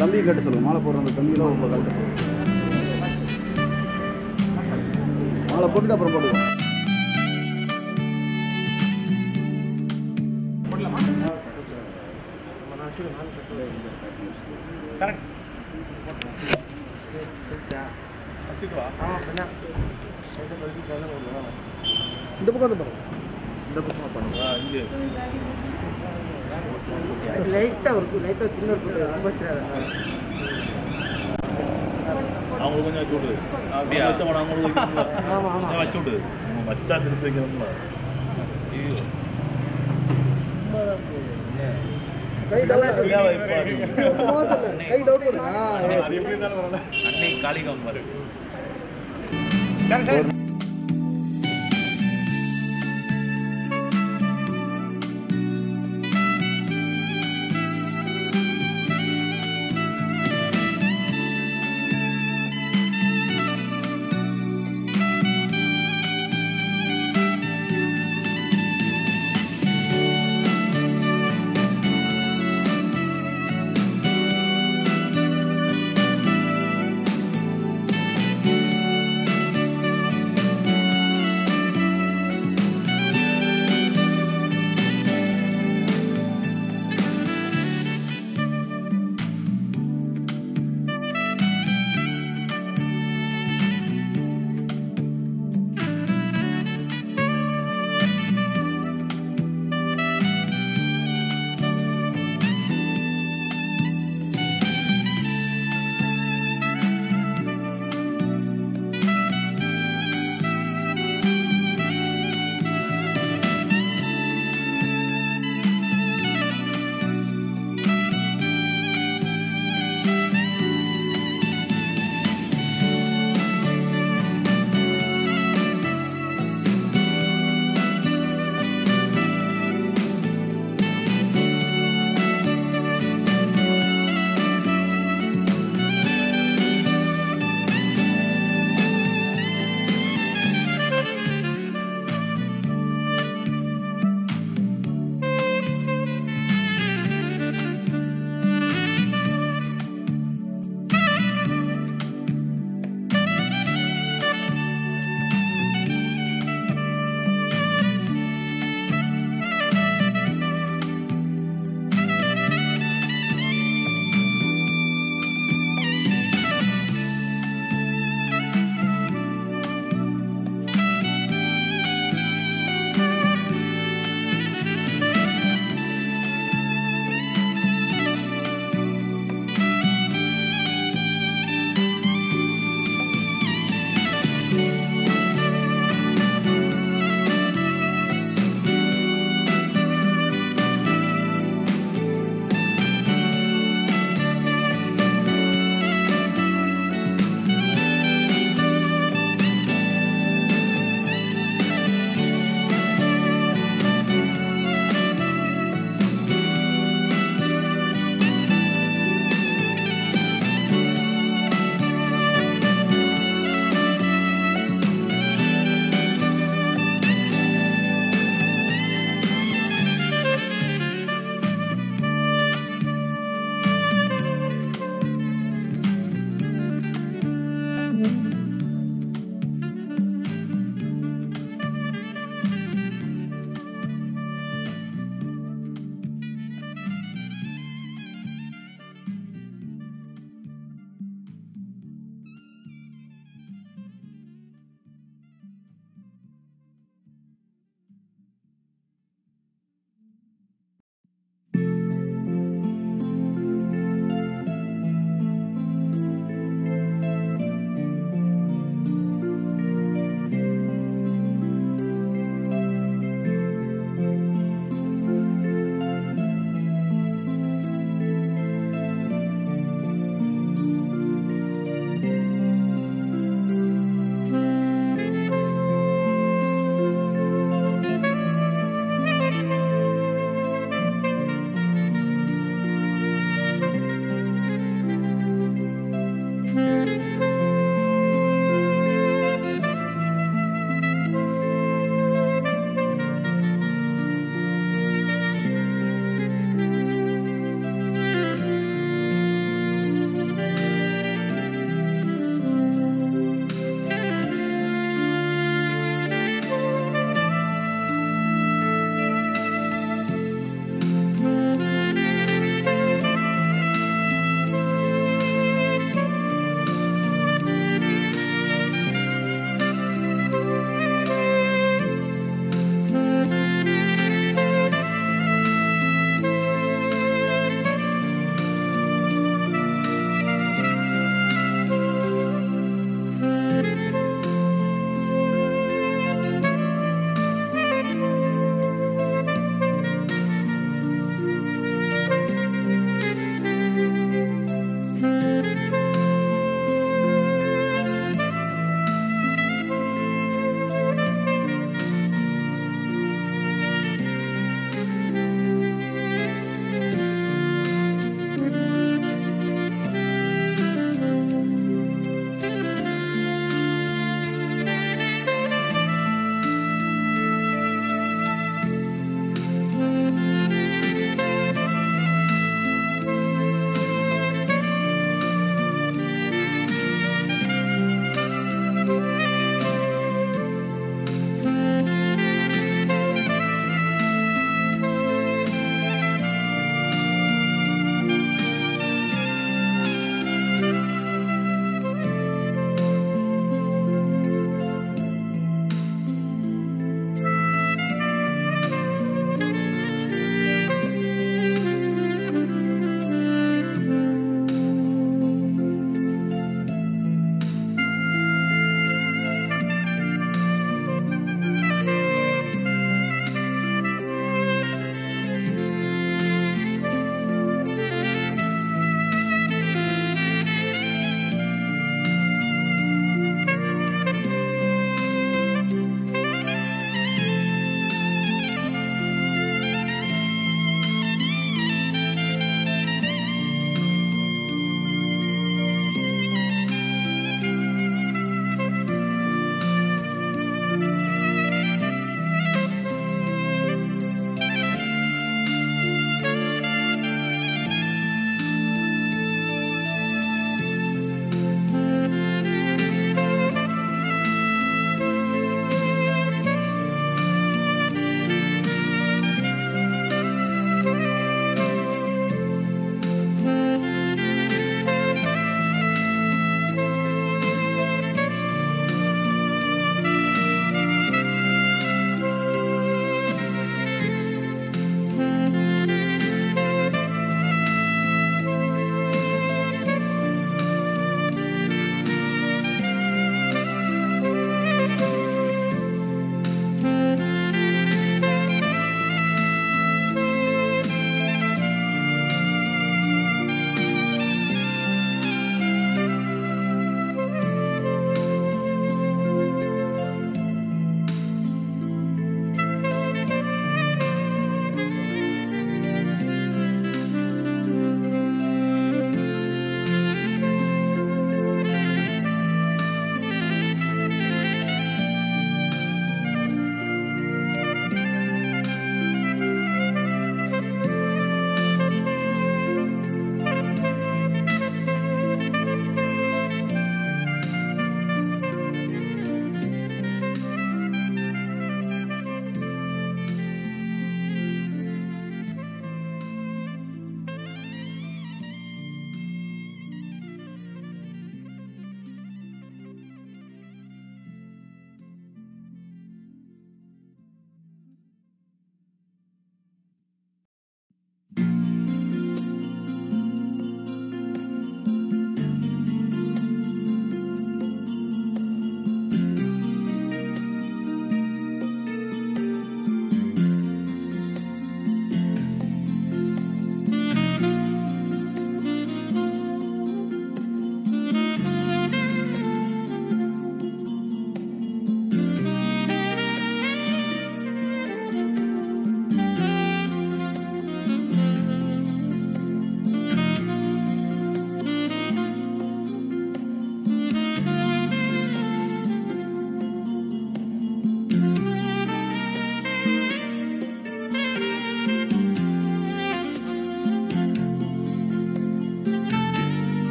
தம்பி கேட்டு சொல்லுங்க மாலை போடுற அந்த தம்பியெல்லாம் ரொம்ப கரெக்டாக மாலை போட்டுட்டு அப்புறம் போடுவோம் இந்த பக்கம் வந்து பாருங்க இந்த பக்கம் பண்ணுங்க இங்கே லைட்டாக இருக்கும் லைட்டாக சின்ன இருக்கும் ரொம்ப அவங்களுக்கு கொஞ்சம் வச்சு விடு அப்படியா அவங்களுக்கு ஆமா, ஆமா. கொஞ்சம் வச்சு விடு உங்க வச்சா திருப்பி வைக்கணும்ல ஐயோ கை டவுன் இல்ல, இப்ப கை டவுன் பண்ணுங்க ஆ, அது எப்படி இருந்தாலும் வரல அன்னை காளிகாம் பாரு ஆ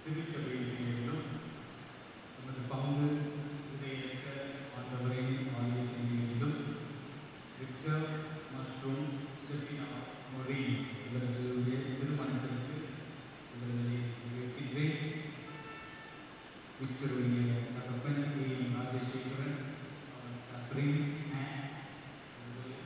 திருச்சபையிலும் நமது பங்கு இதையற்ற ஆண்டவரின் ஆலயத்திலும் விக்டர் மற்றும் ஸ்டெபினா மொழி இவர்களுடைய திருமணத்திற்கு இவர்களை வைக்கின்றேன் விக்டருடைய தகப்பன் ஏ ராஜசேகரன் அவர் கத்ரின் ஆன் இவர்கள்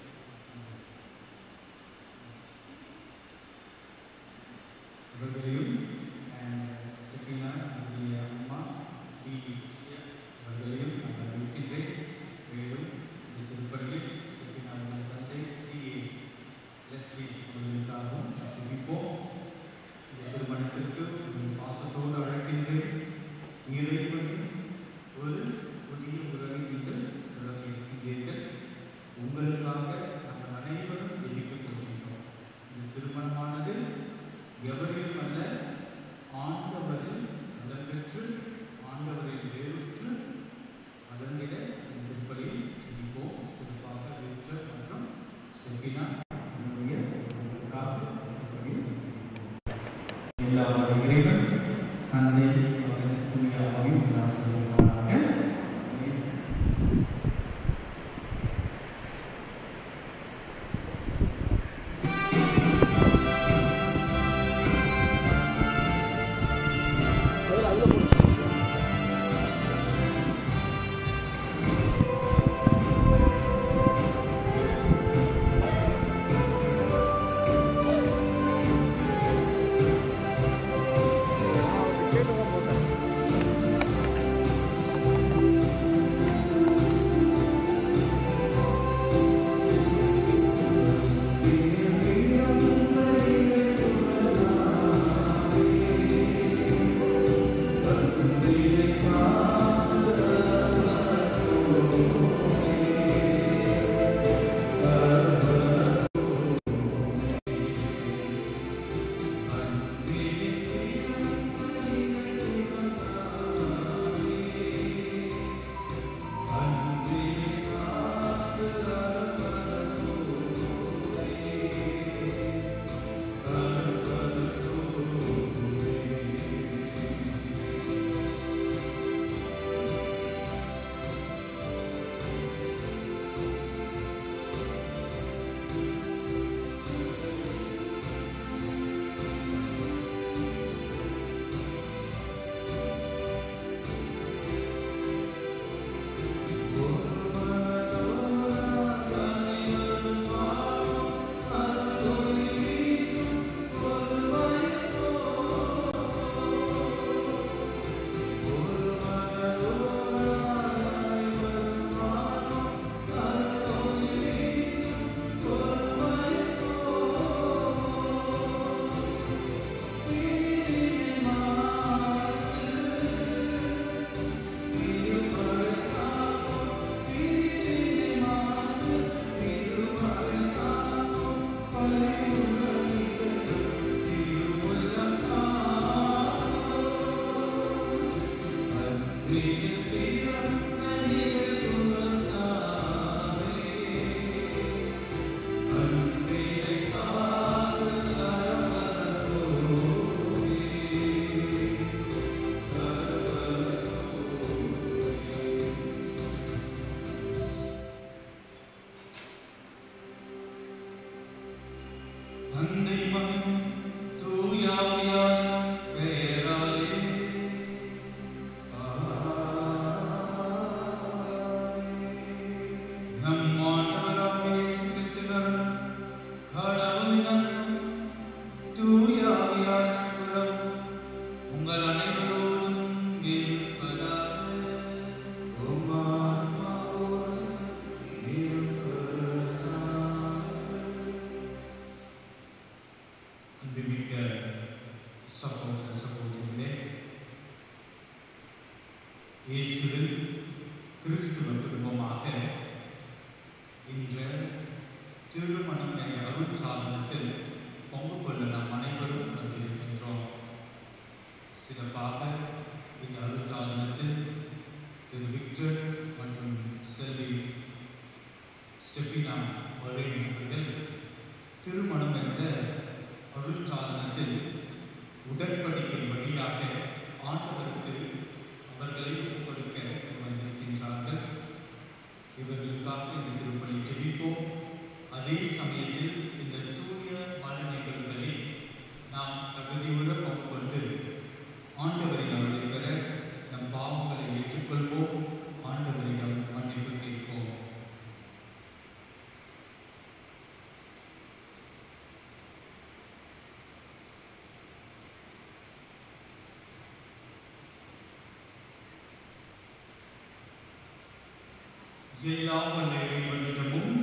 இவர்களையும் ஸ்டெபினா அவருடைய அம்மா டி அவர்களையும் நான் அறிவிக்கின்றேன் மேலும் இந்த திருப்பணியில் ஸ்டெபினாவுடைய தந்தை சி ஏ லெஸ்லி அவர்களுக்காகவும் சந்திப்போம் இந்த திருமணத்திற்கு ஒரு பாசத்தோடு அழைக்கின்றேன் இறைவனின் ஒரு புதிய உறவை நீங்கள் உறவு இருக்கின்றீர்கள் உங்களுக்காக நாங்கள் அனைவரும் ஜெபிக்கப் போகின்றோம் இந்த திருமணமானது எவரையும் அல்ல ஆண்டவரில் நலன் பெற்று ஆண்டவரில் வேறுற்று அதனிட இந்த திருப்பலியில் ஜெபிப்போம் சிறப்பாக வேற்று மற்றும் ஸ்டெபினா என்னுடைய காப்பு திருப்பலியில் எல்லாரும் இறைவன் தந்தை மகன் துணியாவையும் ஆசீர்வதிப்பாராக. ஆமென். முதல்ல அதுல போடு கேட்டு போட்டேன் தந்தை மகன் தூயாவியார் பெயராலே நம் ஆண்டவராகிய இயேசு கிறிஸ்துவின் கடவுளின் அன்பும் தூயாவியார் நட்புறவும் உங்கள் அனைவரோடும் இருப்பதாக உம் ஆன்மாவோடும் இருப்பதாக அன்புமிக்க சகோதர சகோதரிகளே இயேசுவில் கிறிஸ்துவ குடும்பமாக இன்ற திருமணம் என்ற அருள் சாதனத்தில் பங்கு கொள்ள நாம் அனைவரும் வந்திருக்கின்றோம் சிறப்பாக இந்த அருள் சாதனத்தில் திரு விக்டர் மற்றும் செல்வி ஸ்டெபினா வரையும் அவர்கள் திருமணம் என்ற அருள் சாதனத்தில் உடன்படிக்கை வழியாக எல்லாம் வல்ல இறைவனிடமும்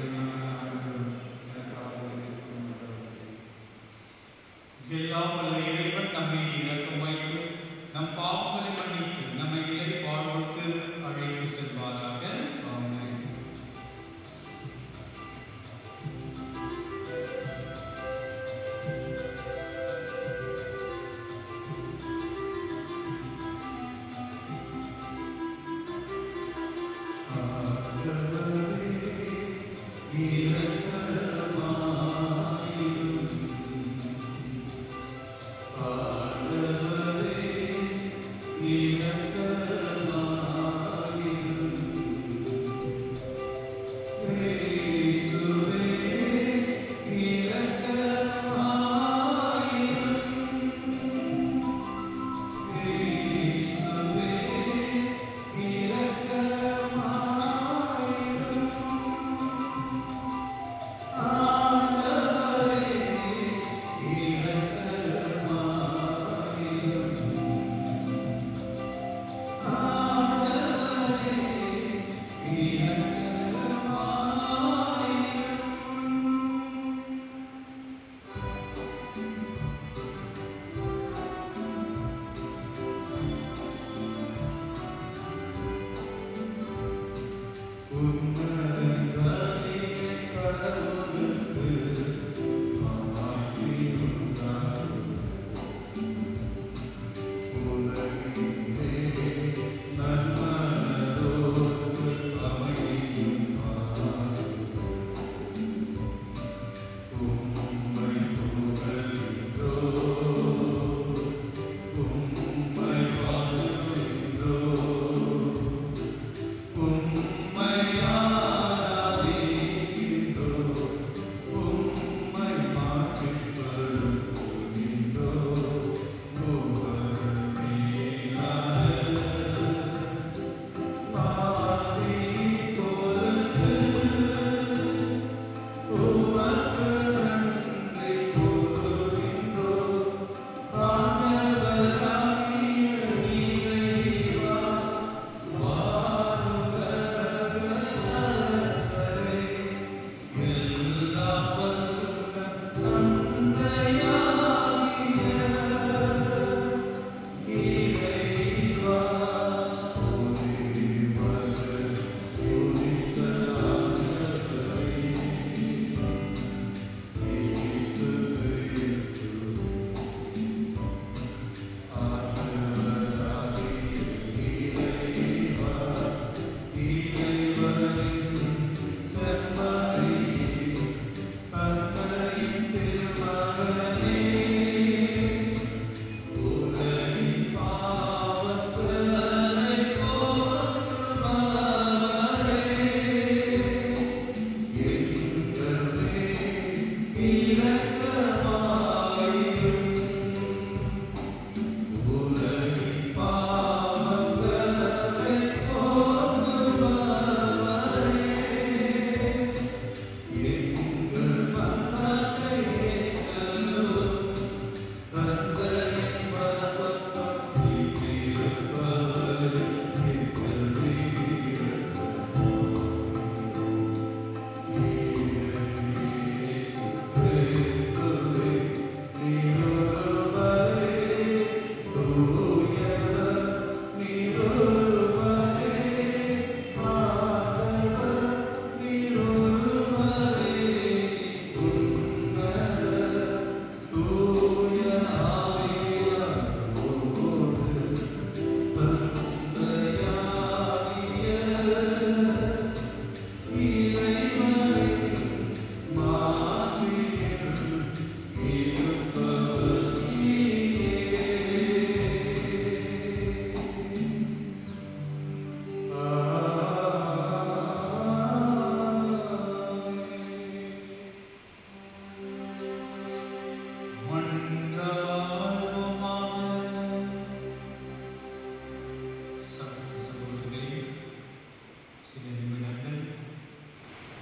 எல்லாம் வல்ல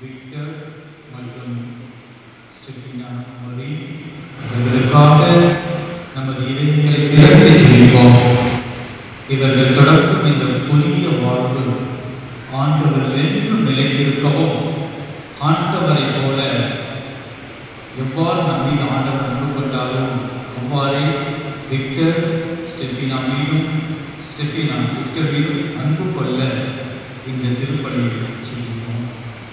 விக்டர் மற்றும் ஸ்டெஃபினா மரி அவர்களுக்காக நமது இதயங்களை திறந்து செய்வோம் இவர்கள் தொடர்பும் இந்த புதிய வாழ்வு ஆண்டவர் என்றும் நிலைத்திருக்கவும் ஆண்டவரை போல எவ்வாறு நம்பி ஆண்டவர் அன்பு கொண்டாலும் அவ்வாறே விக்டர் ஸ்டெஃபினா மீதும் ஸ்டெஃபினா விக்டர் மீதும் அன்பு கொள்ள இந்த திருப்பணியை செய்வோம்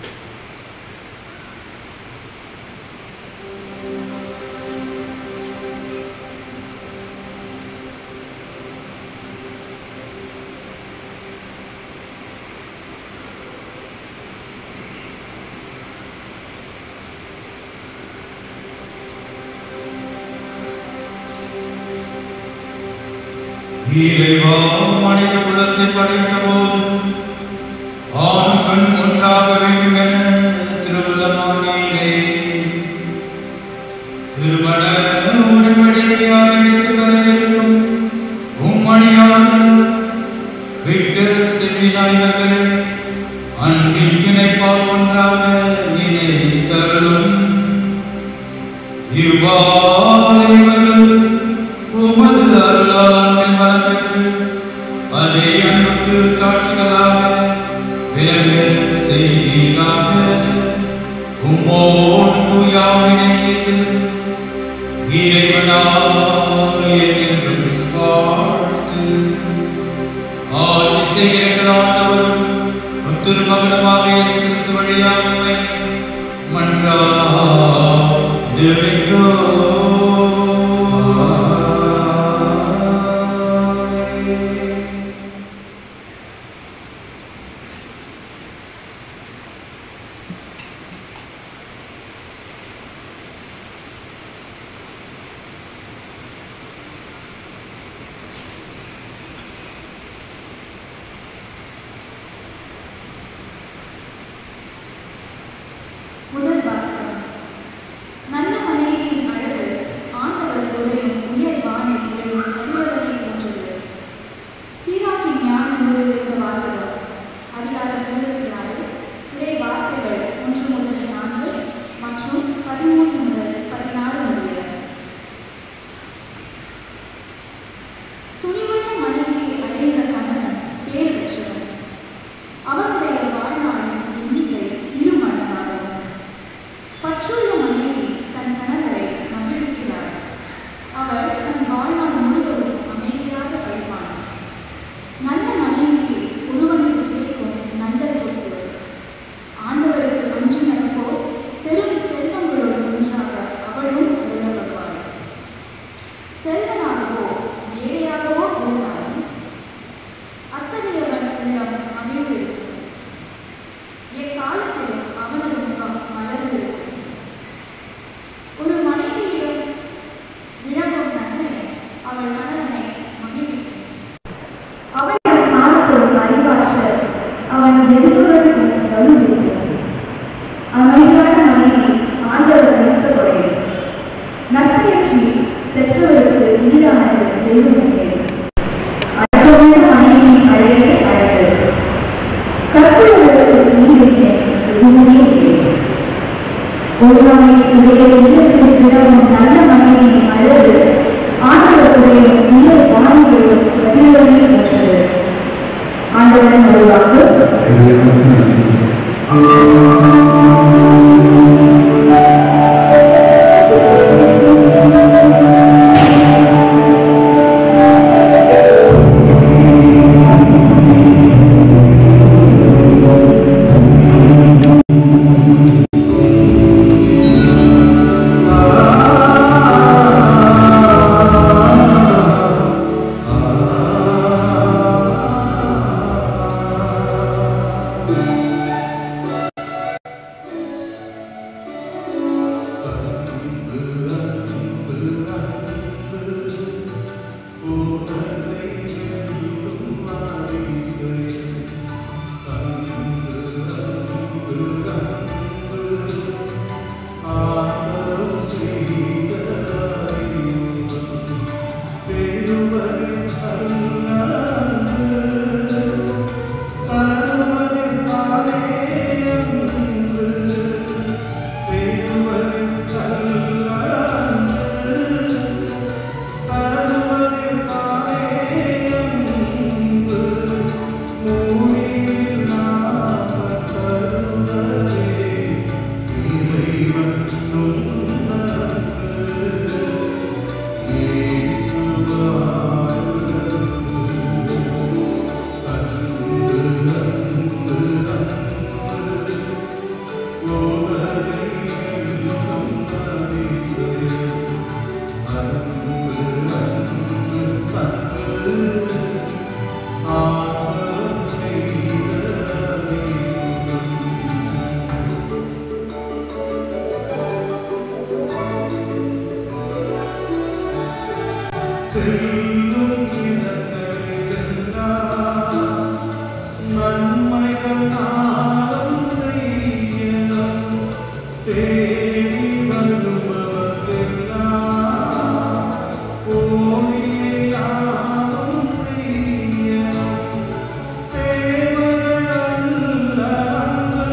இறைவா மனித குலத்தை படைத்த போது ஆண் பெண் ஒன்றாக வேண்டும் என திருவுள்ளமானீரே திருமண உடன்படிக்கையாக இணைத்து வரவிருக்கும் உம்மணியான விக்டர் செமினாயர்களே அன்பின் பிணைப்பால் ஒன்றாக இணைத்தருளும் இவ்வாறு இவர்கள் உமது அருளால் வரப்பெற்று அதே அன்புக்கு காட்சிகளாக விலங்கு செய்வீராக உம்மோடு தூயாவினைத்து இறைவனாக என்றும் வாழ்த்து ஆட்சி செய்கிறாண்டவர் திருமகனமாக இயேசு கிறிஸ்து வழியாக உம்மை முதல் வாசகம் நல்ல மனைவியின் அழகு ஆண்டவர் உரையும் உயர் வானை உரையும் அதிபரனை போன்றது சீராக்கின் ஞான நூலிலிருந்த வாசகம் அதிகாரம் இருபத்தி ஆறு இறை வார்த்தைகள் ஒன்று முதல் நான்கு மற்றும் பதிமூன்று முதல் பதினாறு முடிய துணிவுள்ள மனைவியை அடைந்த கணவன் பேர் பெற்றவன் அவனுடைய வாழ்நாளின் எண்ணிக்கை இருமடங்காகும் பற்றுள்ள மனைவி தன் கணவரை மகிழ்கிறாள் அவள் தன் வாழ்நாள் முழுவதும் அமைதியாக கழிப்பாள் நல்ல மனைவிக்கு ஒருவனுக்கு கிடைக்கும் நல்ல சொத்து ஆண்டவருக்கு அஞ்சினப்போ பெரும் செல்வங்களோடு ஒன்றாக அவளும் எழுதப்படுவாள் செல்வனாகவோ ஏழையாகவோ இருந்தாலும் அத்தகையவன் உள்ளம் மகிழ்வு எக்காலத்திலும் அவனது முகம் மலர்ந்து ஒரு மனைவியிடம் விளங்கும் நன்மை அவள் கணவனை மகிழ்விக்கும் அவனுடைய காலத்தோடு அறிவாற்றல் அவன் எதிர்ப்புகளுக்கும் வலுவிருக்கிறது அமைதியான மனைவி ஆண்டவர் அளித்த கொடை நற்பெயர்ச்சி பெற்றவருக்கு ஈடானது தெய்வமில்லை அற்புதமான மனைவியின் அழகே அழகு கற்புள்ளவருக்கு ஈடுபட்ட எதுவுமே இல்லை ஒருவனை உடைய இல்லத்தில் கிடக்கும் நல்ல மனைவியின் அழகு ஆண்டவருடைய உயர் வாணிகளும் பதிவுகளை பெற்றது ஆண்டவரின் வருவாக்கு ஆ நன்மைகள் நாளும் செய்யலாம் தேடி வருபவர்க்கெல்லாம் ஓடியாவும் செய்யலாம் தேவர்கள் அல்ல அன்பு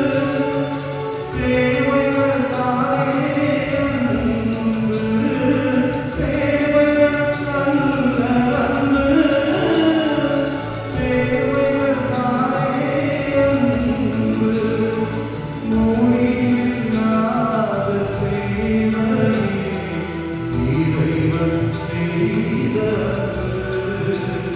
சேவைகள் தானே அன்பு சேவைகள் அல்ல அன்பு சேவைகள் தானே அன்பு மூடியில்லாத சேவையே இறைவன் செய்தது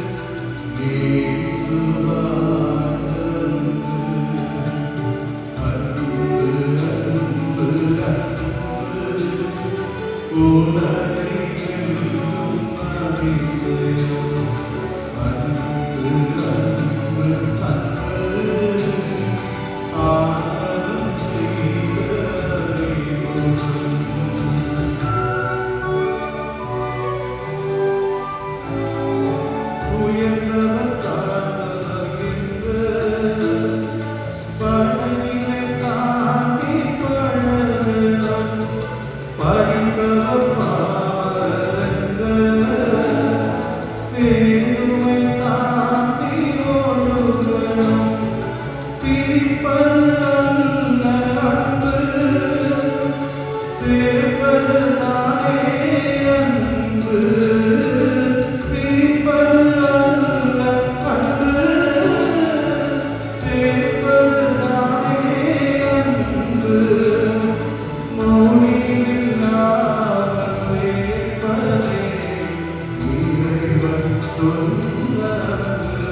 உயர்ந்தவர் தாழ்ந்தவர் பணியை தாண்டி பழகலாம் படித்தவர் பாரங்க பேருமை தாண்டி ஒழுகணும் பிரிப்பது அல்ல அன்பு சேர்ப்பது தானே அன்பு பிரிப்பது அல்ல அன்பு சேர்ப்பது தானே அன்பு மௌனியில்லாத சேர்ப்பதே இறைவன் சொன்னது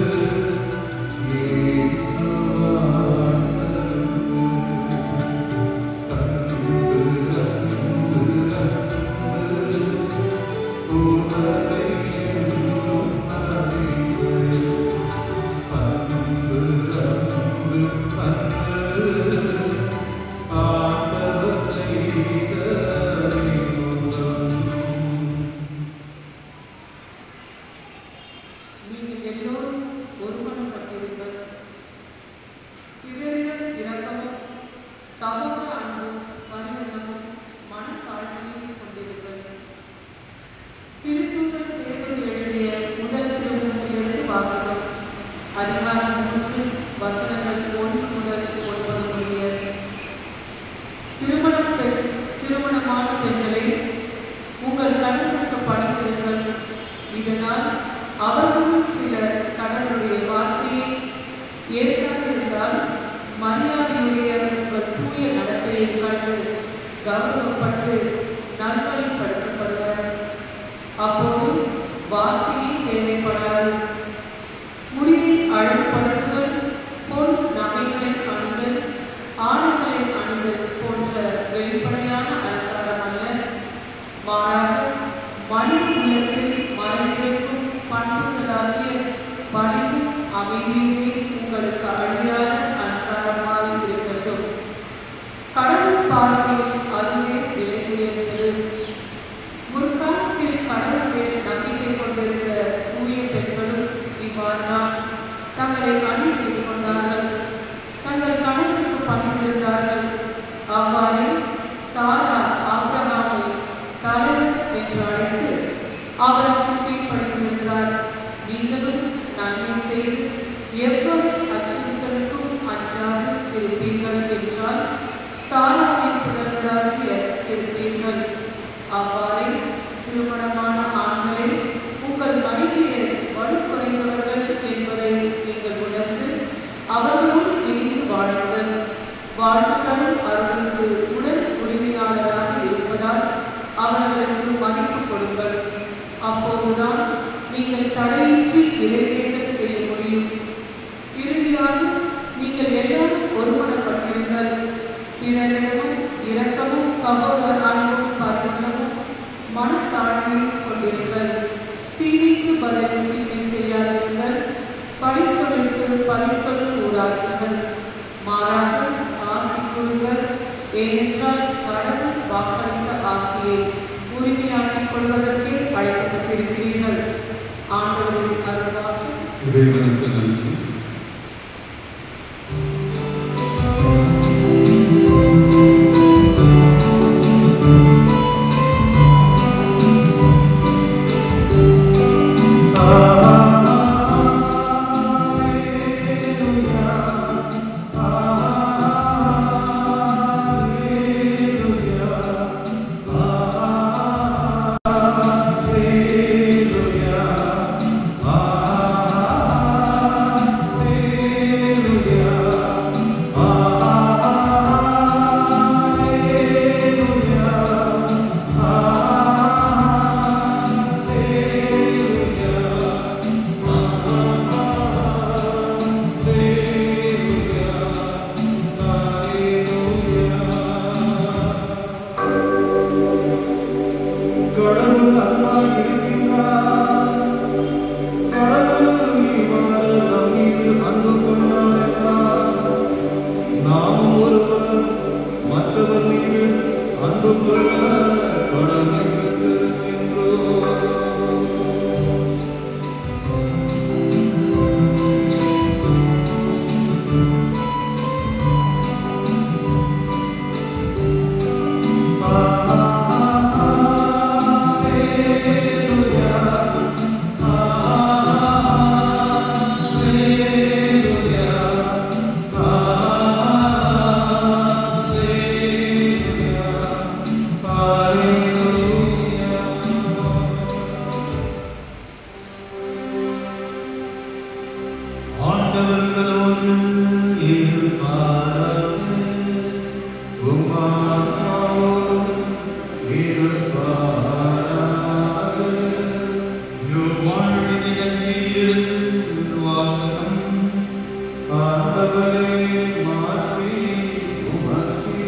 நீங்கள் எல்லோரும் ஒருமனப்பட்டிருங்கள் பிறரிடம் இரக்கமும் சமூக அன்பும் பரிணமும் மனத்தாழ்மையும் கொண்டிருங்கள் திருத்தூதர் பேருந்து எழுதிய முதல் திருமணத்திலிருந்து வாசகம் அதிகாரம் மூன்று வசனங்கள் ஒன்று முதல் ஒன்பது முடிய திருமணம் பெண் திருமணமான பெண்களை உங்கள் கண்ணுக்கு படைத்திருங்கள் இதனால் அவர்களும் சிலர் கடவுளுடைய வார்த்தையை ஏற்காதிருந்தால் மரியாதையுடைய உங்கள் தூய நடத்தையை கண்டு கௌரவப்பட்டு நல்வழிப்படுத்தப்படுவர் அப்போது வார்த்தையே தேவைப்படாது முடிவை அழகுபடுத்துவர் பொன் நகைகளை அணுதல் ஆடைகளை அணுதல் போன்ற வெளிப்படையான அலங்காரம் அல்ல மாறாக மனித உள்ளத்தில் மறைந்திருக்கும் பண்புகளாகிய பணிவும் அமைதியுமே உங்களுக்கு அழியாத அலங்காரமாக இருக்கட்டும் கடவுள் பார்வையில் அதுவே விலை உயர்ந்தது முற்காலத்தில் கடவுள் மேல் நம்பிக்கை கொண்டிருந்த தூய பெண்களும் இவ்வாறுதான் தங்களை அணி செய்து கொண்டார்கள் தங்கள் கணவனுக்கு பணிந்திருந்தார்கள் அவ்வாறே சாரா ஆபிரகாமை தலைவர் என்று அழைத்து அவருக்கு கீழ்ப்படிந்திருந்தார் நீங்களும் நன்மை செய்து எவ்வளவு அச்சுறுத்தலுக்கும் அஞ்சாது இருப்பீர்கள் என்றால் சாராவின் புதல்வராக இருப்பீர்கள் அவ்வாறே திருமணமான ஆண்களே உங்கள் மனைவியை வலுக்குறைந்தவர்கள் என்பதை நீங்கள் உணர்ந்து அவர்களோடு இணைந்து வாழுங்கள் வாழ்வுடன் அவர்களுக்கு உடல் உரிமையாளராக இருப்பதால் அவர்களுக்கு மதிப்பு கொடுங்கள் அப்போதுதான் நீங்கள் தடையின்றி இறைவேண்டல் செய்ய முடியும் இறுதியாக நீங்கள் எல்லாரும் ஒருமனப்பட்டிருங்கள் பரிசொல்ல கூடாதீர்கள் மாறாக ஆசி கூறுங்கள் ஏனென்றால் கடவுள் வாக்களித்த ஆசியை உரிமையாக்கிக் கொள்வதற்கே அழைக்கப்பட்டிருக்கிறீர்கள் ஆண்டவரின் அருள்வாக்கு இறைவனுக்கு நன்றி கடவுள் அல்லாஹ் இருக்கின்றார் கடவுள் இவ்வாறு நம் மீது அன்பு கொண்டார் என்றார் நாமும் ஒருவர் மற்றவர் மீது அன்பு கொள்ள கடமைப்பட்டிருக்கின்றோம் ஆண்டவர்களோடு இருப்பாராக உம்மாவோடும் இருப்பாராக ஆண்டவரே மாற்றி உமக்கே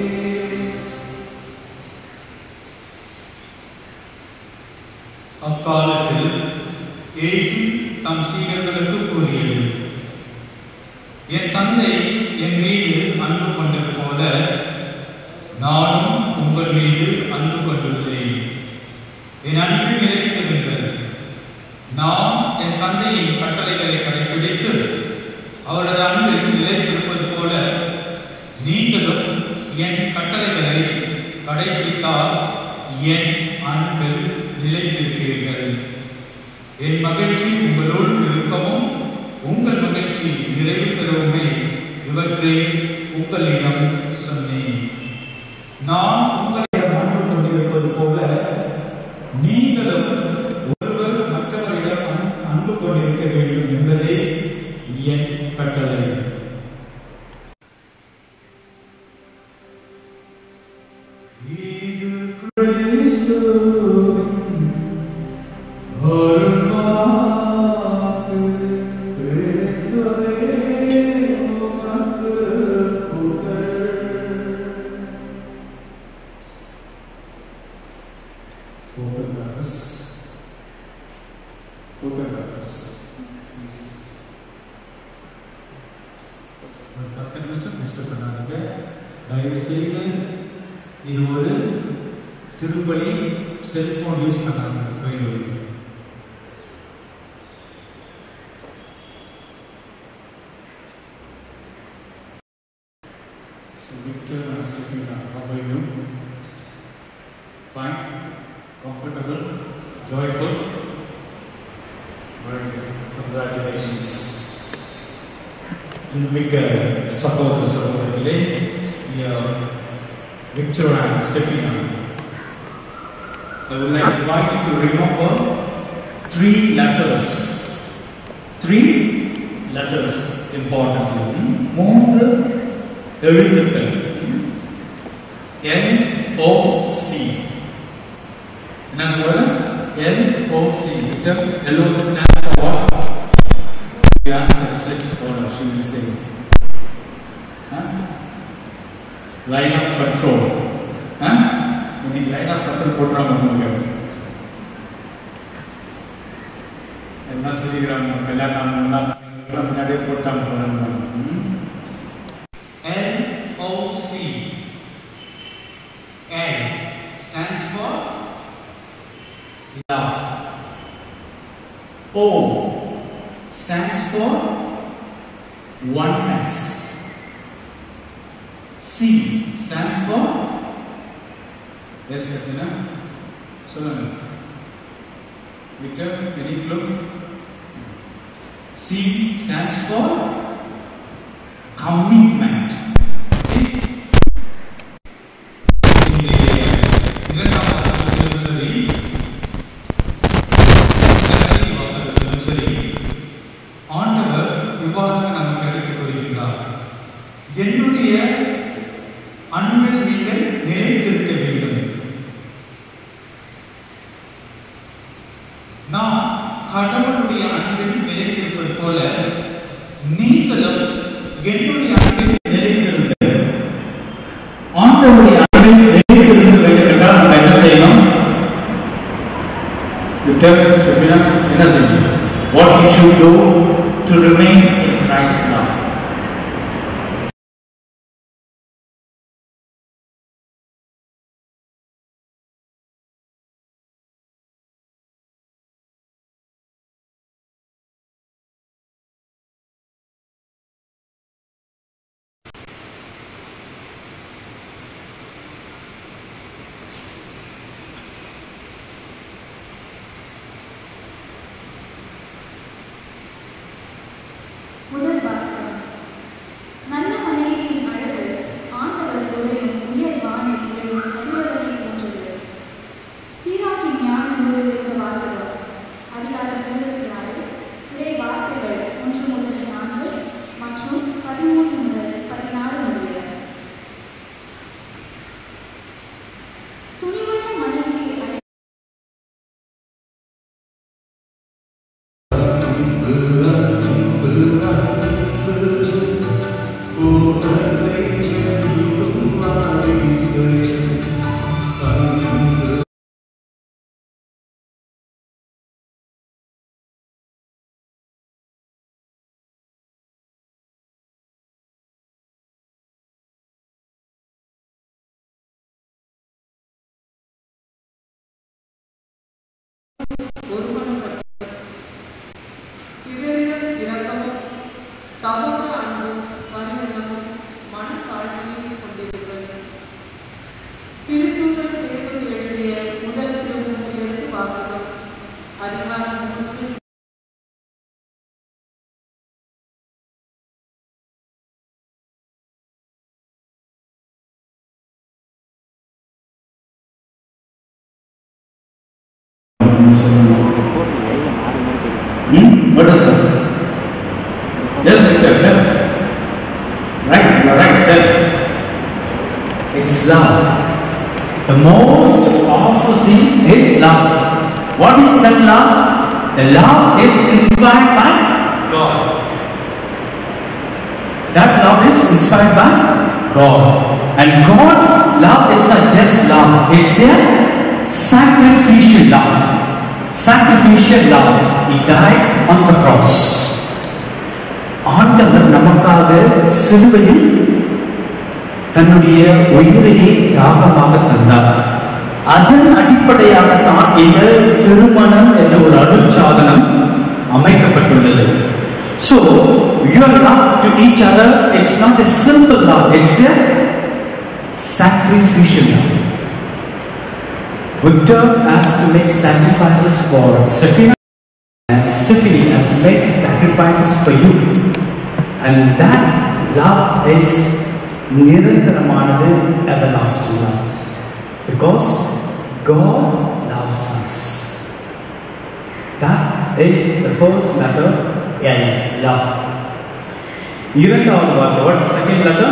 அக்காலத்தில் இயேசு தம் சீடர்களுக்கு கூறியது என் தந்தை என் மீது அன்பு கொண்டது போல நானும் உங்கள் மீது அன்பு கொண்டுள்ளேன் என் அன்பு நிலைத்திருந்தது நான் என் தந்தையின் கட்டளைகளை கடைபிடித்து அவரது அன்பில் நிலைத்திருப்பது போல நீங்களும் என் கட்டளைகளை கடைபிடித்தால் என் அன்பில் நிலைத்திருப்பீர்கள் என் மகிழ்ச்சி உங்களோடு இருக்கவும் உங்கள் மகிழ்ச்சி நிறைவு பெறவுமே இவற்றை உங்களிடம் சொன்னேன் நான் உங்களிடம் அன்பு கொண்டிருப்பது போல நீங்களும் ஒருவர் மற்றவரிடம் அன்- அன்பு கொண்டிருக்க வேண்டும் என்பதே என் கட்டளை இது கிறிஸ்துவின் அருள்வாக்கு. கிறிஸ்துவே உமக்கு புகழ் Photographs. Photographs. ஒரு பத்து நிமிஷம் டிஸ்டர்ப் பண்ணாதீங்க தயவு செய்து இது ஒரு திருப்பலி செல்போன் யூஸ் பண்ணாங்க கோயிலுக்கு So Victor and Safina, how are you? Fine, comfortable, joyful. Very good. Congratulations. மிக்க சகோதர சகோதரிகளே Victor and Stefina. I would like to invite you to remember three letters. Three letters importantly. மூன்று எழுத்துக்கள் என் O C நம்ம N O C எல்லோ stand for what You ask her six for her, she will say. Huh? Line of control. Huh? இன்னைக்கு line of control போட்டுறாங்க உங்களுக்கு என்ன சொல்லிக்கிறாங்க கல்யாணம் நல்லா முன்னாடியே போட்டாங்க L O C L stands for love. O stands for oneness. C stands for yes, yes, you சொல்லுங்க Victor, any clue? C stands for commitment. இரண்டாம் வாசகத்திலும் சரி கடைசி வாசகத்திலும் சரி ஆண்டவர் இவ்வாறு நமக்கு எடுத்துக் கூறுகிறார் என்னுடைய அன்பில் நீங்கள் நிலைத்திருக்க வேண்டும் நான் கடவுளுடைய அன்பில் நிலைத்திருப்பது போல நீங்களும் என்னுடைய அன்பில் நிலைத்திருங்கள் ஆண்டவருடைய அன்பில் நிலைத்திருக்க வேண்டும் என்றால் நம்ம என்ன செய்யணும் விக்டர் சுபினா என்ன செய்யணும் what you should do to remain in Christ love முதல் வாசகம் நல்ல மனைவியின் அழகு ஆண்டவர் உரையும் உயர்வான இவளும் அதிபதனை போன்றது சீராக்கின் ஞான நூலிலிருந்த வாசகம் அதிகாரம் இருபத்தி ஆறு இறை வார்த்தைகள் ஒன்று முதல் நான்கு மற்றும் பதிமூன்று முதல் பதினாறு முடிய துணிவுள்ள மனைவியை அழை ஒருமனப்பட்டு பிறரிடம் இரக்கமும் சமூக அன்பும் பரிணமும் மனத்தாழ்மையும் கொண்டிருக்கிறது திருத்தூதர் பேருந்து எழுதிய முதல் திருமுறையிலிருந்து வாசகம் அதிகாரம் மூன்று Hmm? What is that? Yes, Victor, tell. Right, you are right, tell. It's love. The most powerful thing is love. What is that love? The love is inspired by God. That love is inspired by God. And God's love is not just love, it's a sacrificial love. Sacrificial love. He died on the cross. ஆண்டவர் நமக்காக சிலுவையில் தன்னுடைய உயிரையே தியாகமாக தந்தார் அதன் அடிப்படையாகத்தான் இந்த திருமணம் என்ற ஒரு அருட்சாதனம் அமைக்கப்பட்டுள்ளது So, your love to each other, it's not a simple love, it's a sacrificial love. Victor has to make sacrifices for Stephanie, and Stephanie has to make sacrifices for you. And that love is நிரந்தரமானது everlasting love. Because God loves us. That is the first letter L, love. இரண்டாவது வார்த்தை what's the second letter?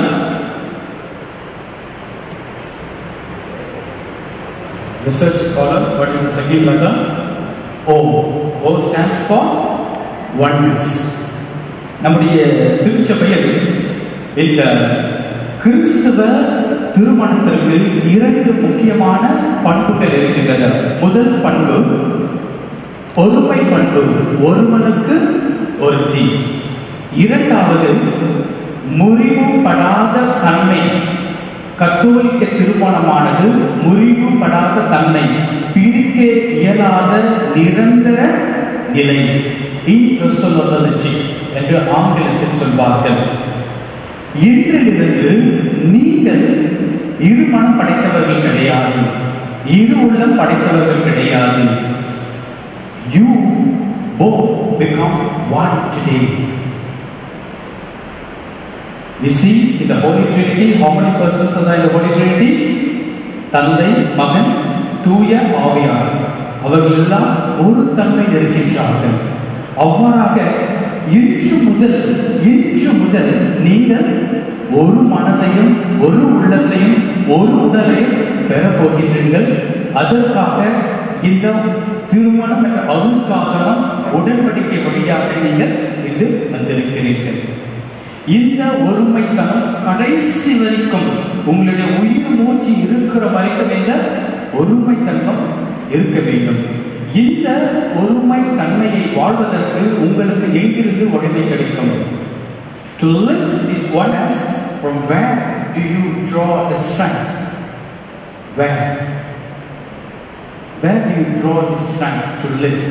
Research scholar, what is the second letter? O. O stands for oneness. நம்முடைய திருச்சபையில் இந்த கிறிஸ்துவ திருமணத்திற்கு இரண்டு முக்கியமான பண்புகள் இருக்கின்றன முதல் பண்பு ஒருமை பண்பு ஒருவனுக்கு ஒருத்தி இரண்டாவது முறிவுபடாத தன்மை கத்தோலிக்க திருமணமானது முறிவுபடாத தன்மை பிரிக்க இயலாத நிரந்தர நிலை இன்ரெசொலபிலிட்டி என்று ஆங்கிலத்தில் சொல்வார்கள் இன்றிலிருந்து நீங்கள் இருமனம் படைத்தவர்கள் கிடையாது இரு உள்ளம் படைத்தவர்கள் கிடையாது you both become one today You see in the Holy Trinity, how many persons are there in the Holy Trinity? தந்தை மகன் தூய ஆவியார் அவர்கள் எல்லாம் ஒரு தன்மை இருக்கின்றார்கள் அவ்வாறாக இன்று முதல் இன்று முதல் நீங்கள் ஒரு மனதையும் ஒரு உள்ளத்தையும் ஒரு உடலையும் பெறப் போகின்றீர்கள் அதற்காக இந்த திருமணம் என்ற அருள்சாதனம் உடன்படிக்கை வழியாக நீங்கள் இங்கு வந்திருக்கிறீர்கள் இந்த ஒருமைத்தனம் கடைசி வரைக்கும் உங்களுடைய உயிர் மூச்சு இருக்கிற வரைக்கும் இந்த ஒருமைத்தன்மை இருக்க வேண்டும் இந்த ஒருமை தன்மையை வாழ்வதற்கு உங்களுக்கு எங்கிருந்து உடமை கிடைக்கும் To live this oneness, from where do you draw the strength? Where? Where do you draw the strength to live?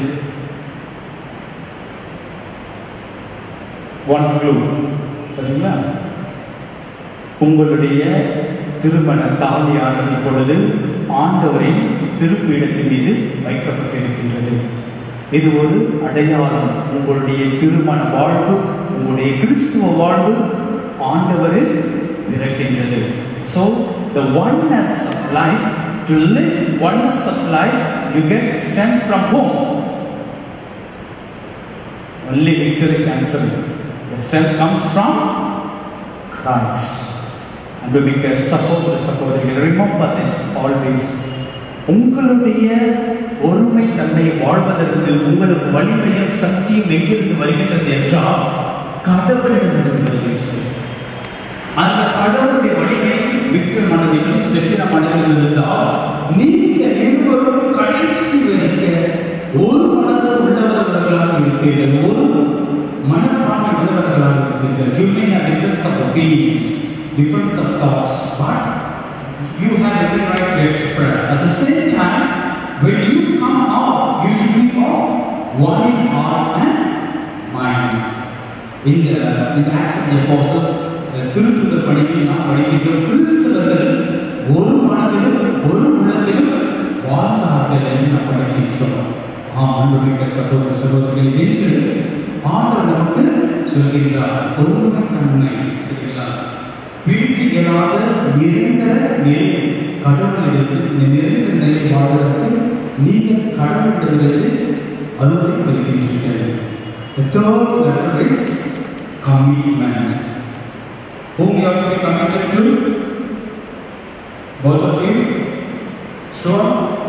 One clue. சரிங்களா உங்களுடைய திருமண தாலியானது இப்பொழுது ஆண்டவரின் திருப்பீடத்தின் மீது வைக்கப்பட்டிருக்கின்றது இது ஒரு அடையாளம் உங்களுடைய திருமண வாழ்வு உங்களுடைய கிறிஸ்துவ வாழ்வு ஆண்டவரில் பிறக்கின்றது so the oneness of life to live oneness of life you get strength from home only victory is answered. The strength comes from Christ. And we make a support சகோதரிகள் remember this always. உங்களுடைய ஒருமை தன்னை வாழ்வதற்கு உங்களுக்கு வலிமையும் சக்தியும் எங்கிருந்து வருகின்றது என்றால் கடவுளிடமிருந்து வருகின்றது அந்த கடவுளுடைய வலிமை விக்டர் மனதிலும் ஸ்டெஃபினா மனதிலும் இருந்தால் நீங்க இருவரும் கடைசி வரைக்க ஒரு மனது உள்ளவர்களாக இருக்கிறீர்கள் ஒரு மனப்பான்மை உள்ளவர்களாக இருக்கிறீர்கள் you may have difference of opinions difference of thoughts but you have every right to express at the same time when you come out you should be of one heart and mind இந்த இந்த access அப்போஸ்தலஸ் திருத்துதல் பணியில் நாம் படிக்கின்றோம் கிறிஸ்தவர்கள் ஒரு மனதிலும் ஒரு உள்ளத்திலும் வாழ்ந்தார்கள் என்று நாம் படிக்கின்றோம் ஆம் அன்புமிக்க சகோதர சகோதரிகள் என்று ஆண்டவர் நமக்கு சொல்கின்றார் ஒருமை தன்மை சொல்கிறார் வீட்டு இயலாத நிரந்தர நிலை கடவுளிடத்தில் இந்த நிரந்தர நிலை வாழ்வதற்கு நீங்கள் கடவுளிடமிருந்து அருளை பெறுகின்றீர்கள் The third letter is commitment. Whom you have to be committed to? Both of you? Sure?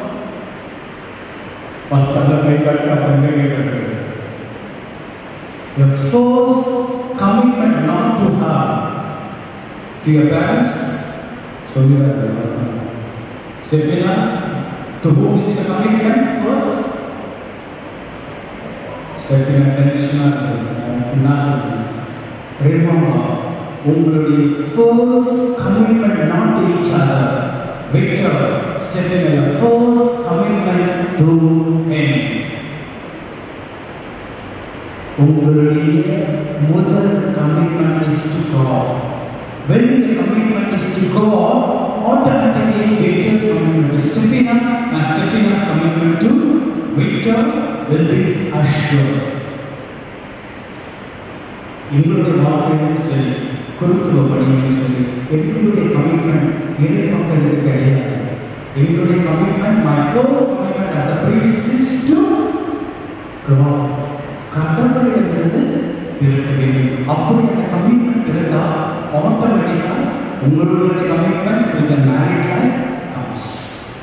First அந்த கை காட்டு அப்புறம் கை காட்டு The first commitment not to her, to your parents, so you are Stephina, to whom is the commitment first? Stephina, Krishna, Nasa. Remember, உங்களுடைய first commitment not to each other. Victor, Stephina, first commitment to him. உங்களுடைய முதல் commitment is to God when the commitment is to God automatically Victor's commitment is to be and Stephena's commitment to Victor will be assured எங்களுடைய வாழ்க்கையிலும் சரி குருத்துவ பணியிலும் சரி எங்களுடைய commitment இறை மக்களுக்கு கிடையாது எங்களுடைய commitment my first commitment as a priest is to God கடவுளிடமிருந்து இருக்க வேண்டும் அப்படி அந்த கமிட்மெண்ட் இருந்தா ஆட்டோமேட்டிக்கா உங்களுடைய கமிட்மெண்ட் இந்த மேரிட் லைஃப் கம்ஸ்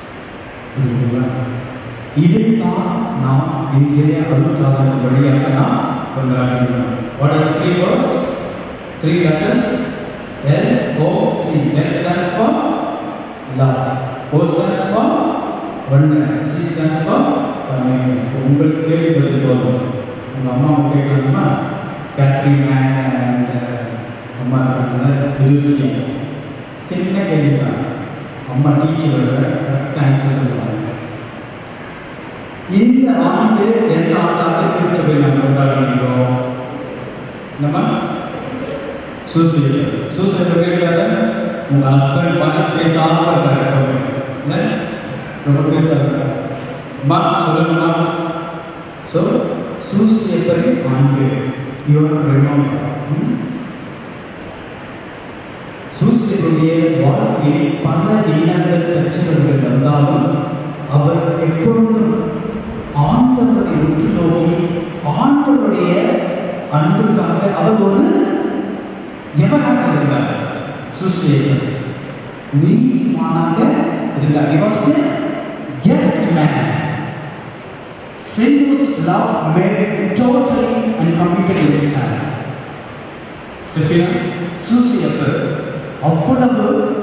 இதைத்தான் நாம் இன்றைய அருட்சாதன வழியாக நாம் கொண்டாடுகிறோம் What are the three words? Three letters. L O C. L stands for love. O stands for oneness. C stands for commitment. உங்களுக்கு கேள்வி பதில் போதும் உங்க அம்மா கேட்கணும்னா கேட்ரிங் அண்ட் அம்மா இருக்காங்க யூசி சின்ன கேள்வி தான் அம்மா டீச்சரோட கரெக்ட் ஆன்சர் சொல்லுவாங்க இந்த ஆண்டு எந்த ஆண்டாக திருச்சபை நம்ம கொண்டாடுகிறோம் நம்ம சூசைட் சூசைட் கேட்காத உங்க ஹஸ்பண்ட் பார்த்து பேசாம இருக்காரு என்ன ரொம்ப பேசாத அம்மா சொல்லணுமா ஸோ சூசியப்பரை ஆண்டு இவரோட ரிமைண்டர் சூசியனுடைய வாழ்க்கையில் பல எண்ணங்கள் கட்சிகள் வந்தாலும் அவர் எப்பொழுதும் ஆண்டவரை உற்று நோக்கி ஆண்டவருடைய அன்புக்காக அவர் ஒரு எவராக இருந்தார் சூசியர் நீதிமானாக இருந்தார் He was a just man. Sinless love made him totally and completely his hand. ஸ்டெஃபினா சூசியப்பர் அவ்வளவு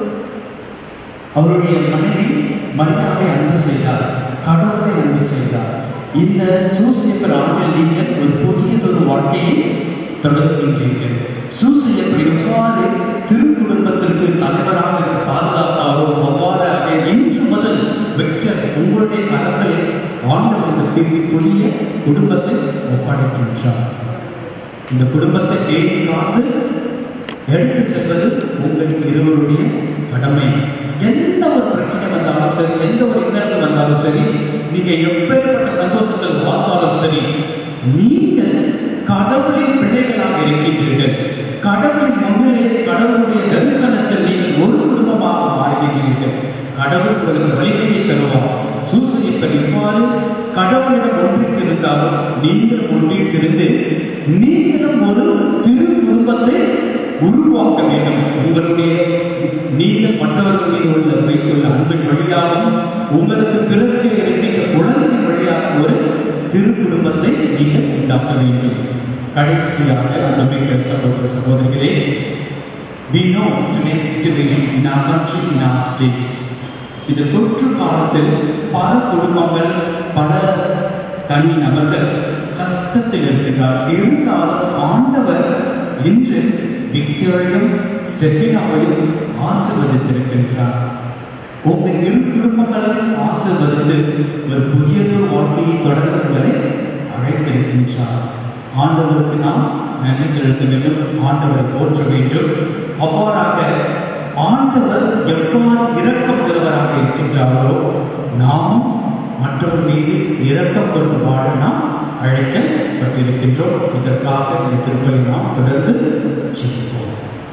அவருடைய மனைவி மரியாதை அன்பு செய்தார் கடவுளை அன்பு செய்தார் இந்த சூசியப்பர் ஆண்டில் நீங்கள் ஒரு புதியதொரு வாழ்க்கையை தொடர்கின்றீர்கள் சூசியப்பர் எவ்வாறு திருக்குடும்பத்திற்கு தலைவராக இருந்து பாதுகாத்தாரோ அவ்வாறாக இன்று முதல் விக்டர் உங்களுடைய கரங்களில் ஆண்டவர்களுக்கு புதிய குடும்பத்தை ஒப்படைக்கின்றார் இந்த குடும்பத்தை பேணி காத்து எடுத்து செல்வது உங்களுக்கு இருவருடைய கடமை எந்த ஒரு பிரச்சனை வந்தாலும் சரி எந்த ஒரு இன்னல்கள் வந்தாலும் சரி நீங்க எப்பேற்பட்ட சந்தோஷத்தில் வாழ்ந்தாலும் சரி நீங்கள் கடவுளின் பிள்ளைகளாக இருக்கின்றீர்கள் கடவுளின் முன்னிலே கடவுளுடைய தரிசனத்தில் நீங்கள் ஒரு குடும்பமாக மாறுகின்றீர்கள் கடவுள் உங்களுக்கு வலிமையை தருவார் சூசனிப்பர் இவ்வாறு கடவுளிடம் ஒன்றித்திருந்தாலும் நீங்கள் ஒன்றித்திருந்து நீங்களும் ஒரு திரு குடும்பத்தை உருவாக்க வேண்டும் உங்களுடைய நீங்கள் மற்றவர்கள் மீது உள்ள வைத்துள்ள அன்பின் வழியாகவும் உங்களுக்கு பிறகு இருக்கின்ற குழந்தையின் வழியாக ஒரு திரு குடும்பத்தை நீங்கள் உண்டாக்க வேண்டும் கடைசியாக நம்பிக்கை சகோதர சகோதரிகளே We know today's situation in our country, in our state. இந்த தொற்று காலத்தில் பல குடும்பங்கள் பல தனி நபர்கள் கஷ்டத்தில் இருக்கிறார் இருந்தாலும் ஆண்டவர் இன்று விக்டோரியும் ஸ்டெஃபினாவையும் ஆசிர்வதித்திருக்கின்றார் உங்க இரு குடும்பங்களையும் ஆசிர்வதித்து ஒரு புதியதொரு வாழ்க்கையை தொடர்புகளை அழைத்திருக்கின்றார் ஆண்டவருக்கு நாம் நன்றி செலுத்த வேண்டும் ஆண்டவரை போற்ற வேண்டும் அவ்வாறாக ஆண்டவர் எவ்வாறு இரக்கம் உள்ளவராக இருக்கின்றாரோ நாமும் மற்றவர் மீது இரக்கம் கொண்டு வாழ நாம் அழைக்கப்பட்டிருக்கின்றோம் இதற்காக இந்த திருப்பலி நாம் தொடர்ந்து ஜெபிப்போம்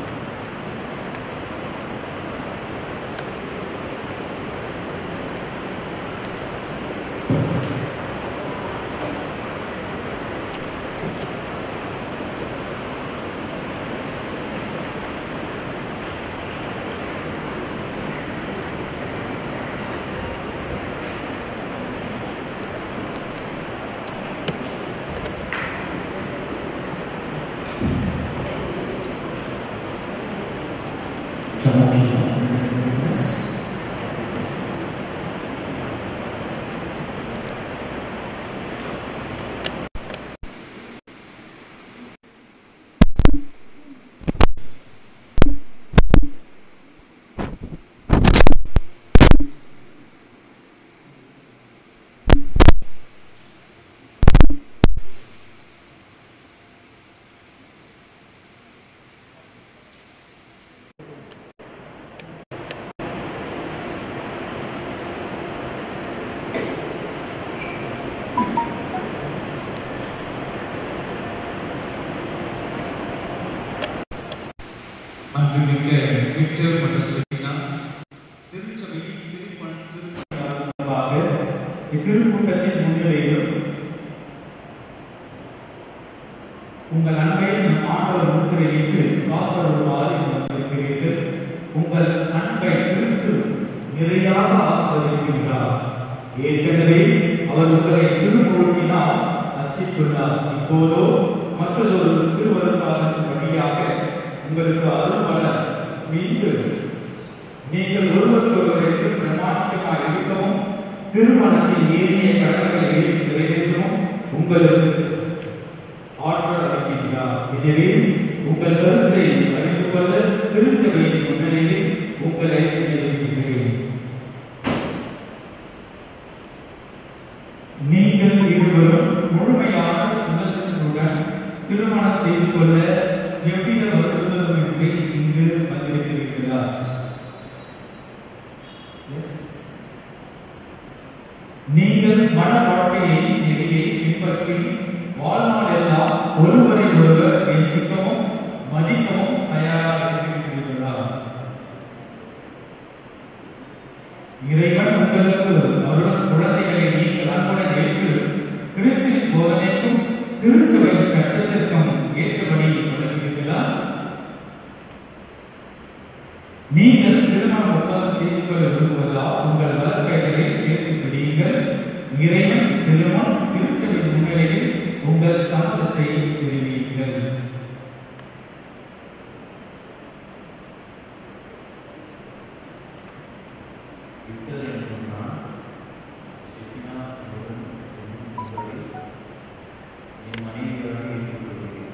அன்புமிக்க விக்டர் மற்றும் ஸ்டெஃபினா திருச்சபையின் திருப்பண் மூலமாக இத்திருக்கூட்டத்தின் முன்னிலையில் உங்கள் அன்பையும் நம் ஆண்டவர் முன்னிலையிட்டு காப்பருமாறு வந்திருக்கிறீர்கள் உங்கள் அன்பை கிறிஸ்து நிறையாக ஆசிர்வதிக்கின்றார் ஏற்கனவே அவர் உங்களை திருமொழியினால் அச்சிட்டுள்ளார் இப்போதோ மற்றொரு திருவருப்பாசத்தின் வழியாக உங்களுக்கு அருள்பட மீண்டும் நீங்கள் ஒருவருக்கு ஒருவர் என்று பிரமாணிக்கமாக இருக்கவும் திருமணத்தின் ஏறிய கடமைகளை நிறைவேற்றவும் உங்களுக்கு ஆற்றல் அளிக்கின்றார் எனவே உங்கள் கருத்தை அறிந்து கொள்ள திருச்சபையின் முன்னிலையில் உங்களை நியமிக்கிறேன் நீங்கள் இருவரும் முழுமையான சுதந்திரத்துடன் திருமணம் செய்து கொள்ள எவ்வித வருத்தமின்றி இங்கு வந்திருக்கிறீர்களா நீங்கள் மன வாழ்க்கையை நெறியை பின்பற்றி வாழ்நாளெல்லாம் ஒருவரை ஒருவர் நேசிக்கவும் மதிக்கவும் தயாராக இருக்கிறீர்களா இறைவன் உங்களுக்கு அவருடன் குழந்தைகளை நீங்கள் அன்புடன் ஏற்று கிறிஸ்துவின் போதனைக்கும் திருச்சபையின் கட்டத்திற்கும் ஏற்றபடி வளர்கிறீர்களா நீங்கள் திருமண ஒப்பந்தம் செய்து கொள்ள விரும்புவதா உங்கள் வழக்கைகளை சேர்த்து பிடியுங்கள் இறைவன் திருமணம் திருச்சபையின் முன்னிலையில் உங்கள் சம்மதத்தை தெரிவியுங்கள் விட்டது என்று சொன்னால் சித்தினா அவர்கள் உங்களை என் மனைவியாக ஏற்றுக்கொள்கிறேன்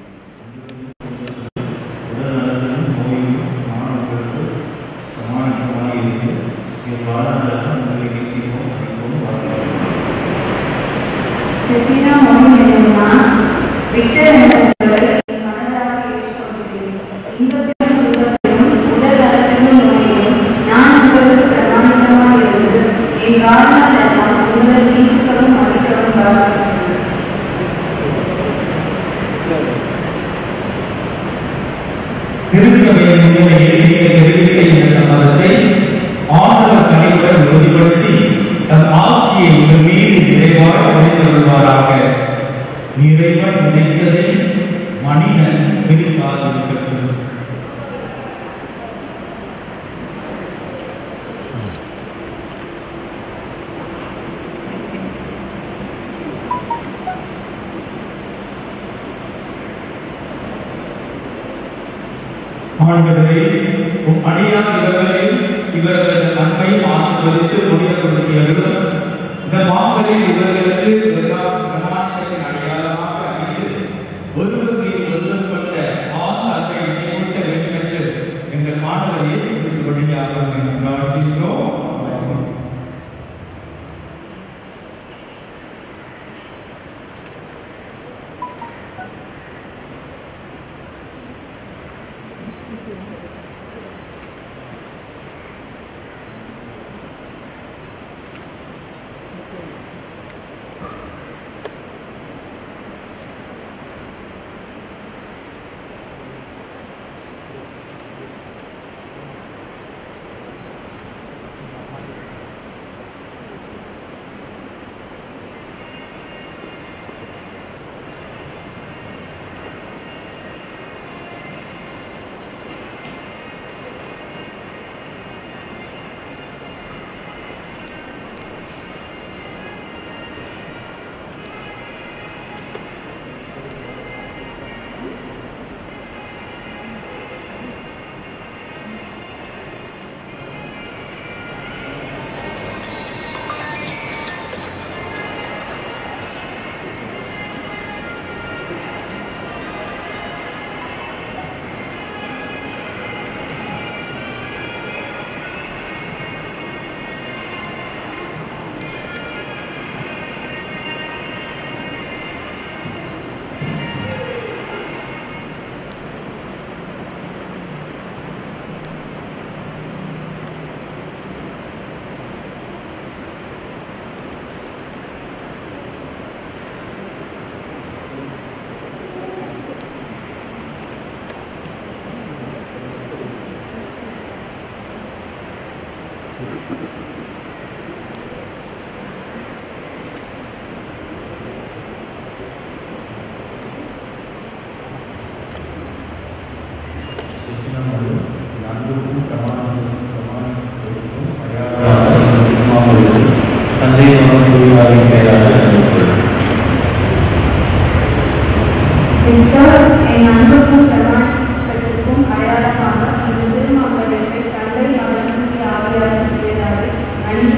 உடல் நலத்திலும் நோயிலும் நான் உங்களுக்கு சமாளிக்கமாக இருந்து என் வாழ்நாளெல்லாம் உங்களை நேசிக்கவும் அழைக்கவும் வாழ்கிறேன் செப்பினா மொழி என்னும்னா விக்டர் என்பவரை என் மனதாக ஏற்றுக்கொள்கிறேன் இன்பத்திலும் துன்பத்திலும் உடல் நலத்திலும் நோயிலும் நான் உங்களுக்கு பிரமாணிக்கமாக இருந்து என் வாழ்நாளெல்லாம் உங்களை நேசிக்கவும் மதிக்கவும் வாழ்கிறேன் திருச்சபையின் முன்னிலையில் நீங்கள் தெரிவித்த இந்த சம்மதத்தை ஆண்டவர் கனிவுடன் உறுதிப்படுத்தி தம் ஆசியை உங்கள் மீது நிறைவாக அளித்து வருவாராக இறைவன் நினைத்ததை மனிதன் பிரிக்காதிருக்கட்டும் ஆண்டவரே உம் அடியார் இவர்களையும் இவர்களது அன்பையும் ஆசீர்வதித்து முடியப்படுத்தியவர்கள் இந்த மாக்களில் இவர்களுக்கு பிரமா- பிரமாணத்தின் அடையாளமாக அறிந்து ஒருவர் மீது ஒருவர் கொண்ட ஆக அன்பை நினைவூட்ட வேண்டும் என்று எங்கள் ஆண்டவர் இயேசு கிறிஸ்து வழியாக உம்மை பிரார்த்திக்கிறோம். ஆமென். சித்தினமோடு அன்புக்கும் பிரமாணத்திற்கும் பிரமாணத்திற்கும் அடையாளமாக இந்த திருமாவளவன் தந்தை மகன் தூயாவின் பெயராக அறிவித்துள்ளார். விக்டர் என் அன்புக்கும் பிரமாணத்திற்கும் அடையாளமாக இந்த திருமாவளத்தை தந்தை மகன் ஆவியார் ஆவியார்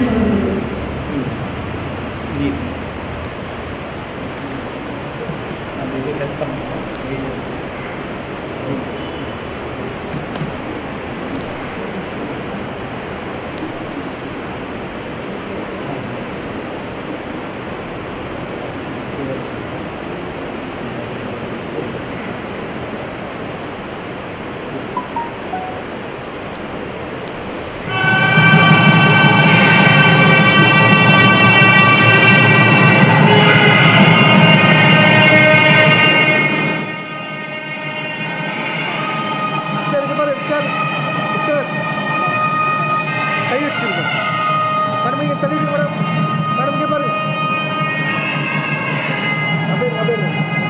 மேடம் தள்ளி மேடம் மேடம் இங்கே பாருங்க அப்படியே அப்படியே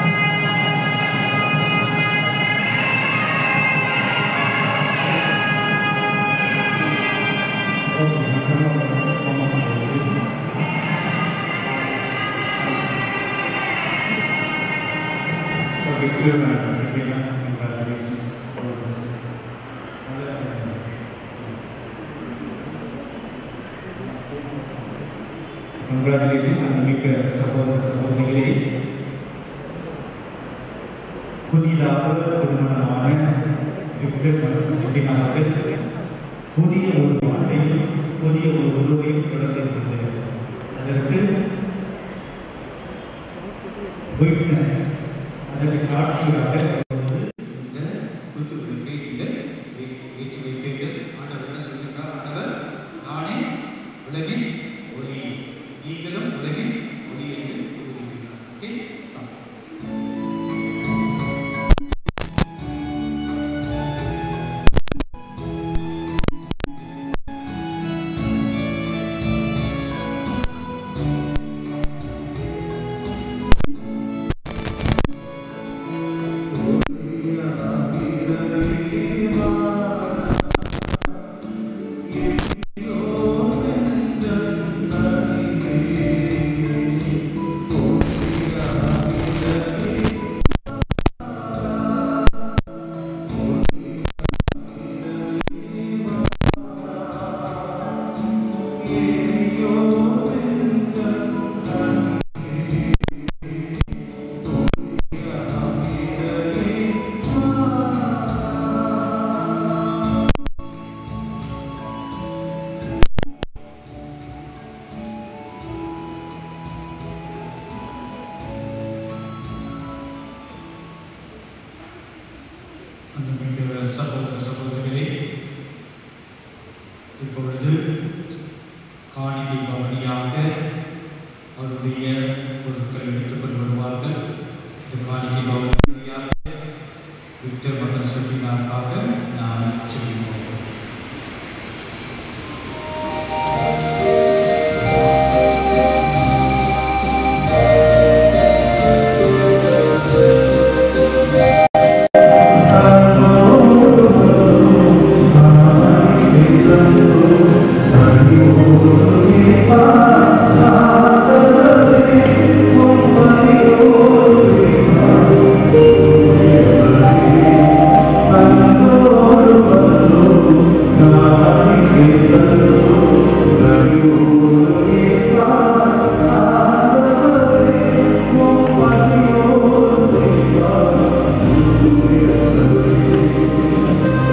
So Victor and Sabrina, congratulations for this. Congratulations அன்புமிக்க சகோதர சகோதரிகளே புதிதாக திருமணமான விக்டர் மற்றும் சபினா அவர்கள் புதிய ஒரு வாழ்க்கையும் புதிய ஒரு உருவையும் தொடர்கிறது அதற்கு விட்னஸ் அதற்கு காட்சியாக உலகின் ஒளி நீங்களும் உலகின் ஒளி என்று கூறுகிறீர்கள் ஓகே அன்புமிக்க சகோதர சகோதரிகளே இப்பொழுது காணிக்கை பவனியாக அவருடைய பொருட்களை எடுத்துக்கொண்டு வருவார்கள் இந்த காணிக்கை பவனியாக விக்டர் மற்றும் சுற்றினாக்காக நான் சொல்லிக்கொள்கிறேன்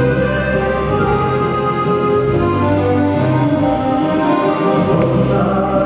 Thank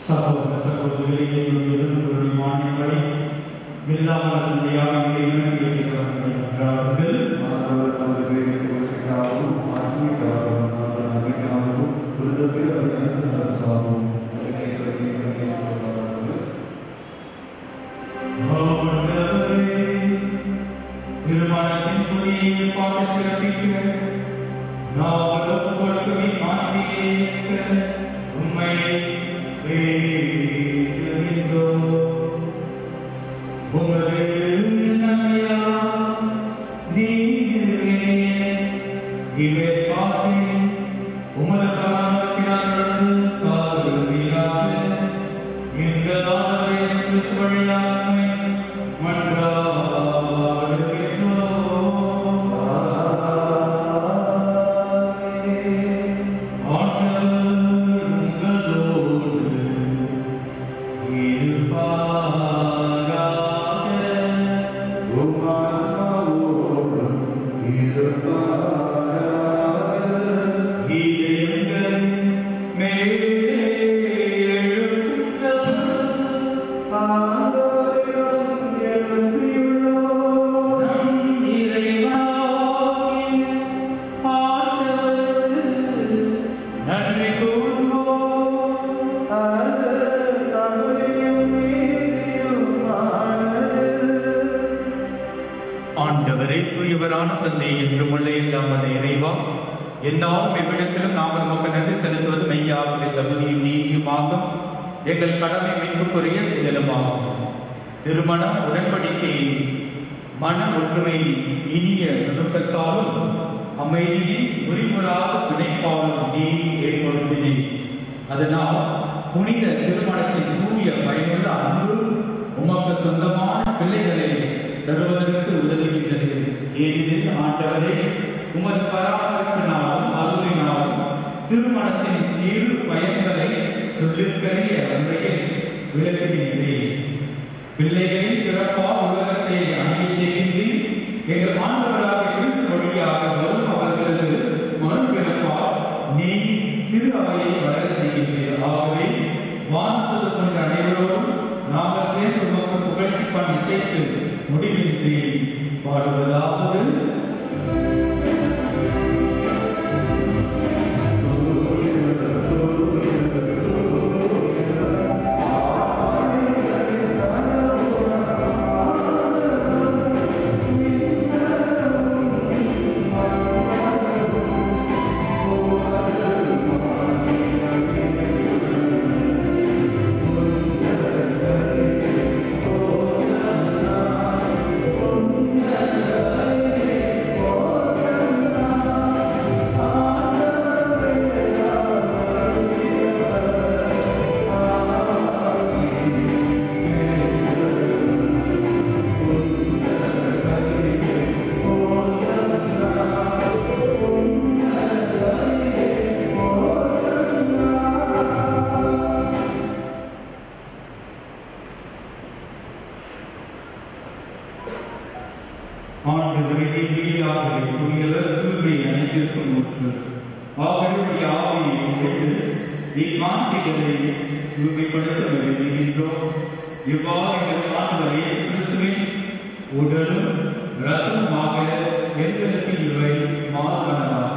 சகோதர சகோதரிகளே எங்களுடைய மாநிலங்களை இல்லாமல் இறைவனை கேட்கிறார்கள் ஆண்டவர் நமது பேரை போஷிக்காகவும் ஆத்மிக்காகவும் நமது நம்பிக்கையாகவும் விருதுக்கு அனைத்து நடத்தாகவும் திருமணத்தின் புதிய பாட்டு சிறப்பிக்க நாவலும் கொடுக்கவே மாட்டேன் உண்மை வேண்டுகின்றோம் உமது நன்மையா நீரே இவை பாட்டு உமது பராமரிப்பினார் காதல் வீராக இந்த தாமரை வழியாமை நன்றி கூறுவோம் ஆண்டவரே தூயவரான தந்தை என்று முள்ளே இல்லாமல் இறைவா என்னாலும் எவ்விடத்திலும் நாங்கள் உமக்கு நன்றி செலுத்துவது மெய்யாகவே தகுதியும் நீதியுமாகும் எங்கள் கடமை மீட்புக்குரிய செயலுமாகும் திருமணம் உடன்படிக்கை மன ஒற்றுமை இனிய நுணுக்கத்தாலும் அமைதியின் உரிமுறாக பிணைப்பாலும் நீ ஏற்படுத்தினே அதனால் புனித திருமணத்தின் தூய பயனுள்ள அன்பு உமக்கு சொந்தமான பிள்ளைகளை தருவதற்கு உதவுகின்றது ஏனெனில் ஆண்டவரே உமது பராமரிப்பினாலும் அருளினாலும் திருமணத்தின் இரு பயன்களை சொல்லிற்கரிய முறையை விளக்குகின்றேன் பிள்ளைகளின் பிறப்பால் உலகத்தை அணிய செய்கின்றேன் எங்கள் ஆண்டவராக கிறிஸ்து வழியாக வரும் அவர்களது மறுபிறப்பால் நீ திரு அவையை வளர செய்கின்றீர் ஆகவே வானத்துக்கு கொண்ட அனைவரோடும் நாங்கள் சேர்ந்து உமக்கு புகழ்ச்சி பண்ணி சேர்த்து முடிவின்றி பாடுவதாவது ஆண்டவரே நீதியாகவே தூயவர் தூய்மை அனைத்திற்கும் முற்று அவருடைய ஆவியை கொண்டு இக்காந்திகளை தூய்மைப்படுத்த விரும்புகின்றோம் இவ்வாறு எங்கள் ஆண்டவர் இயேசு கிறிஸ்துவின் உடலும் ரத்தமாக எங்களுக்கு இவை மாறுவனமாக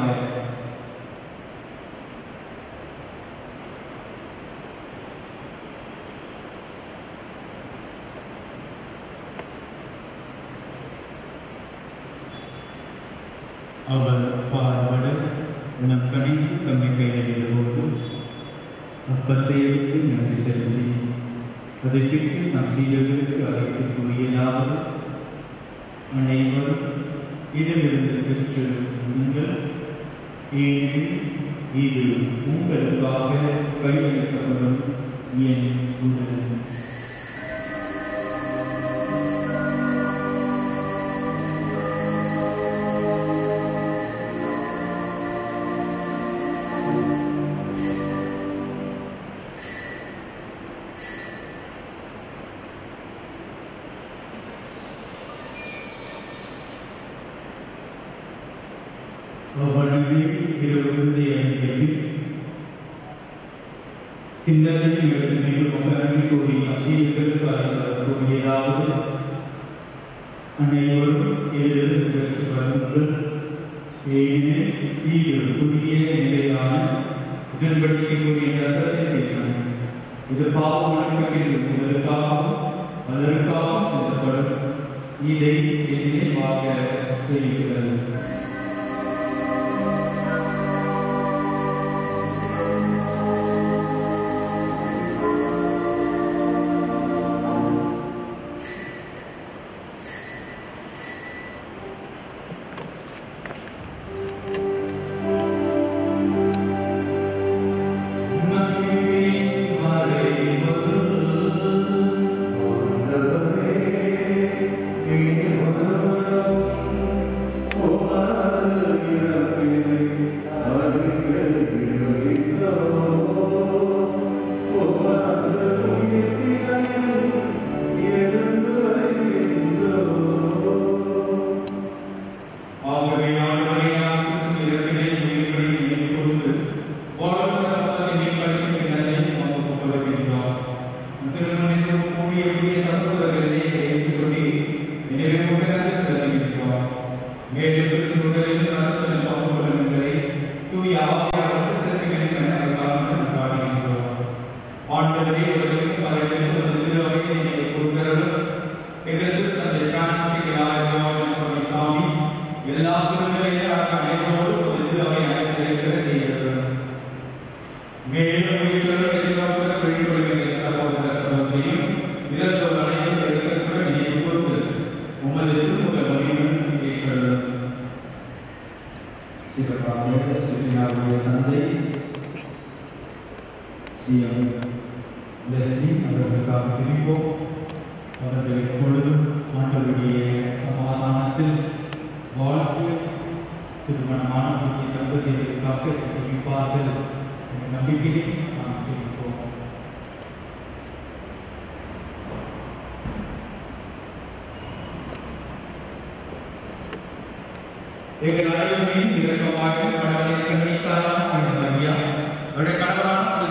அவர் பார்வட நம் கணிந்து தம்மை கையில் போட்டு அப்பத்தை எடுத்து நன்றி செலுத்தி அதை பிட்டு நம் சீடர்களுக்கு அழைத்து கூறியதாவது அனைவரும் இதிலிருந்து பெற்று நீங்கள் ஏனெனில் இது உங்களுக்காக கையளிக்கப்படும் என் உடல் அவனவே இருவருடைய அணிகளில் கிண்ணத்தில் எடுத்து கூறியதாவது அனைவரும் ஏழு பெற்று வருங்கள் ஏனெனில் இது புதிய நிலையான உடன்படிக்கைக்குரிய ரத்தத்தை கேட்கணும் இது பாவம் மன்னிப்பதில் உங்களுக்காகவும் அதற்காகவும் செல்லப்படும் இதை நினைவாக செய்கிறது ஆகவே ஆண்டவரே நாம் கிறிஸ்து இறப்பிலே உயிர்ப்பை நினைவு கூர்ந்து வாழ்வு தரப்பதை படிக்கின்றதை நமக்கு ஒப்புக்கொள்கின்றோம். திருமணத்திற்கு கூடிய புதிய தத்துவங்களை ஏற்றுக்கொண்டு நினைவு கூர்ந்து செலுத்துகின்றோம். மேலும் கிறிஸ்து உடலில் நடத்தும் பங்குபலன்களை தூய ஆவியானவர் செலுத்துகின்றன அதற்காக கொண்டாடுகின்றோம். ஆண்டவரே அவர்களுக்கு மறைவிற்கு ஒரு திருவகையை நினைவு கூர்கிறவர் எங்களுக்கு தந்தை பிரான்சிஸ் ராஜாவின் சாமி எல்லா திருநிலையும் அனைவரோடு ஒரு திருவை அழைத்திருக்கிற செய்கிறது மேலும் உயிர்களும் எதிர்பார்க்கிற வெளிப்படுகிற சகோதர சகோதரியும் இறந்தோர் அனைவரும் இருக்கிற நினைவு கூர்ந்து உமது திருமுக வலிமையும் கேட்கிறது சிவபாக சுஜினாவுடைய தந்தை சிஎம் லெஸ்லி அவர்களுக்காக பிரிப்போம் அவர்கள் எப்பொழுதும் ஆண்டவருடைய சமாதானத்தில் வாழ்த்து திருமணமான புதிய தம்பதியர்களுக்காக ஜெபிப்பார்கள் என்ற நம்பிக்கையை நாம் ஜெபிப்போம் எங்கள் அனைவரையும் இரக்கமாக கடவுளை கண்ணித்தாராம் மரியா அவருடைய கணவரான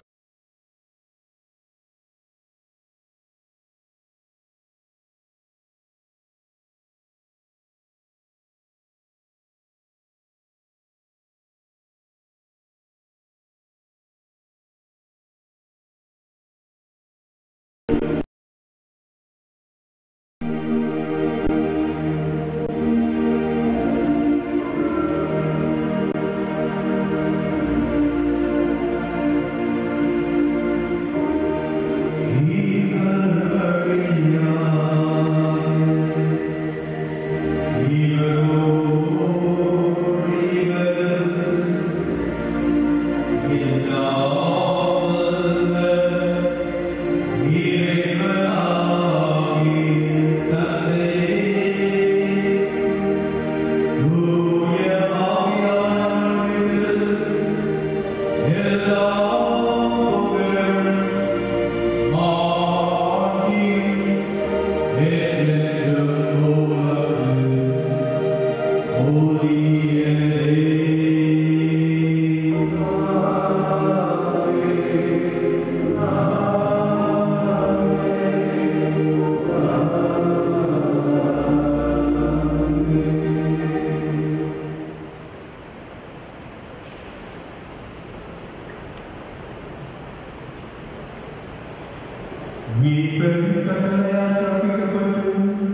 மீட்பெரும் கட்டளையால் பிறப்பிக்கப்பட்டு,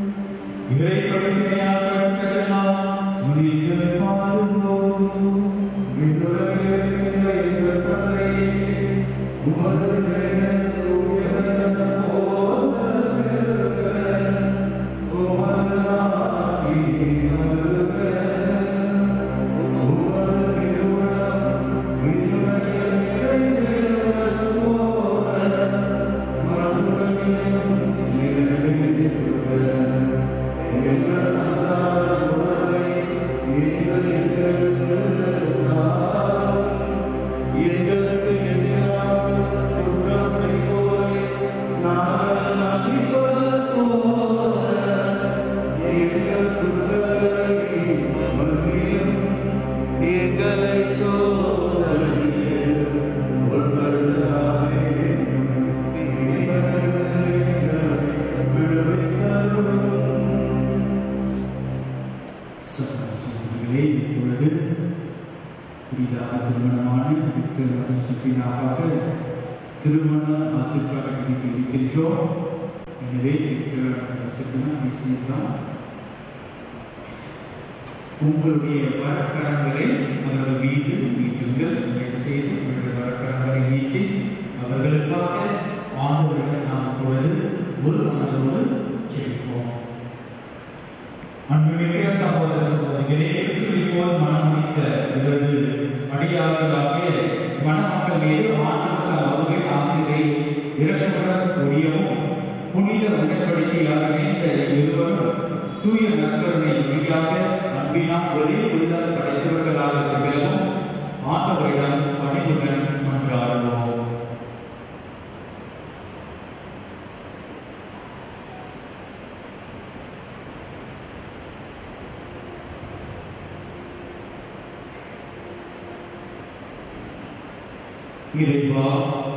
இறை படிப்பினையால் கற்பிக்கப்பட்டெல்லாம் முடிந்து பாருங்கோம். எங்களுக்கு எதிராக சுற்றினாக திருமண ஆசிர்வாதங்களுக்கு இருக்கின்றோம் எனவே சுற்றினா உங்களுடைய வழக்கரங்களை அவர்கள் மீது நீட்டுங்கள் தயவு செய்து உங்களுடைய வழக்கரங்களை நீட்டி அவர்களுக்காக ஆண்டவரிடம் நாம் பொழுது ஒரு மனதோடு ஜெயிப்போம் அன்புமிக்க சகோதர சகோதரிகளே கிறிஸ்துவை போல் மனம் முடித்த இவரது அடியார்களாகிய மணமக்கள் மீது ஆண்டவர் அவருடைய ஆசிரியை இறக்கமுடன் கூடியவும் புனித உடன்படிக்கையாக இணைந்த இருவரும் தூய நற்கருணை வழியாக அன்பினால் ஒரே உள்ளம் படைத்தவர்களாக திகழவும் ஆண்டவரிடம் பணிவுடன் மன்றாடுவோம் இறைவா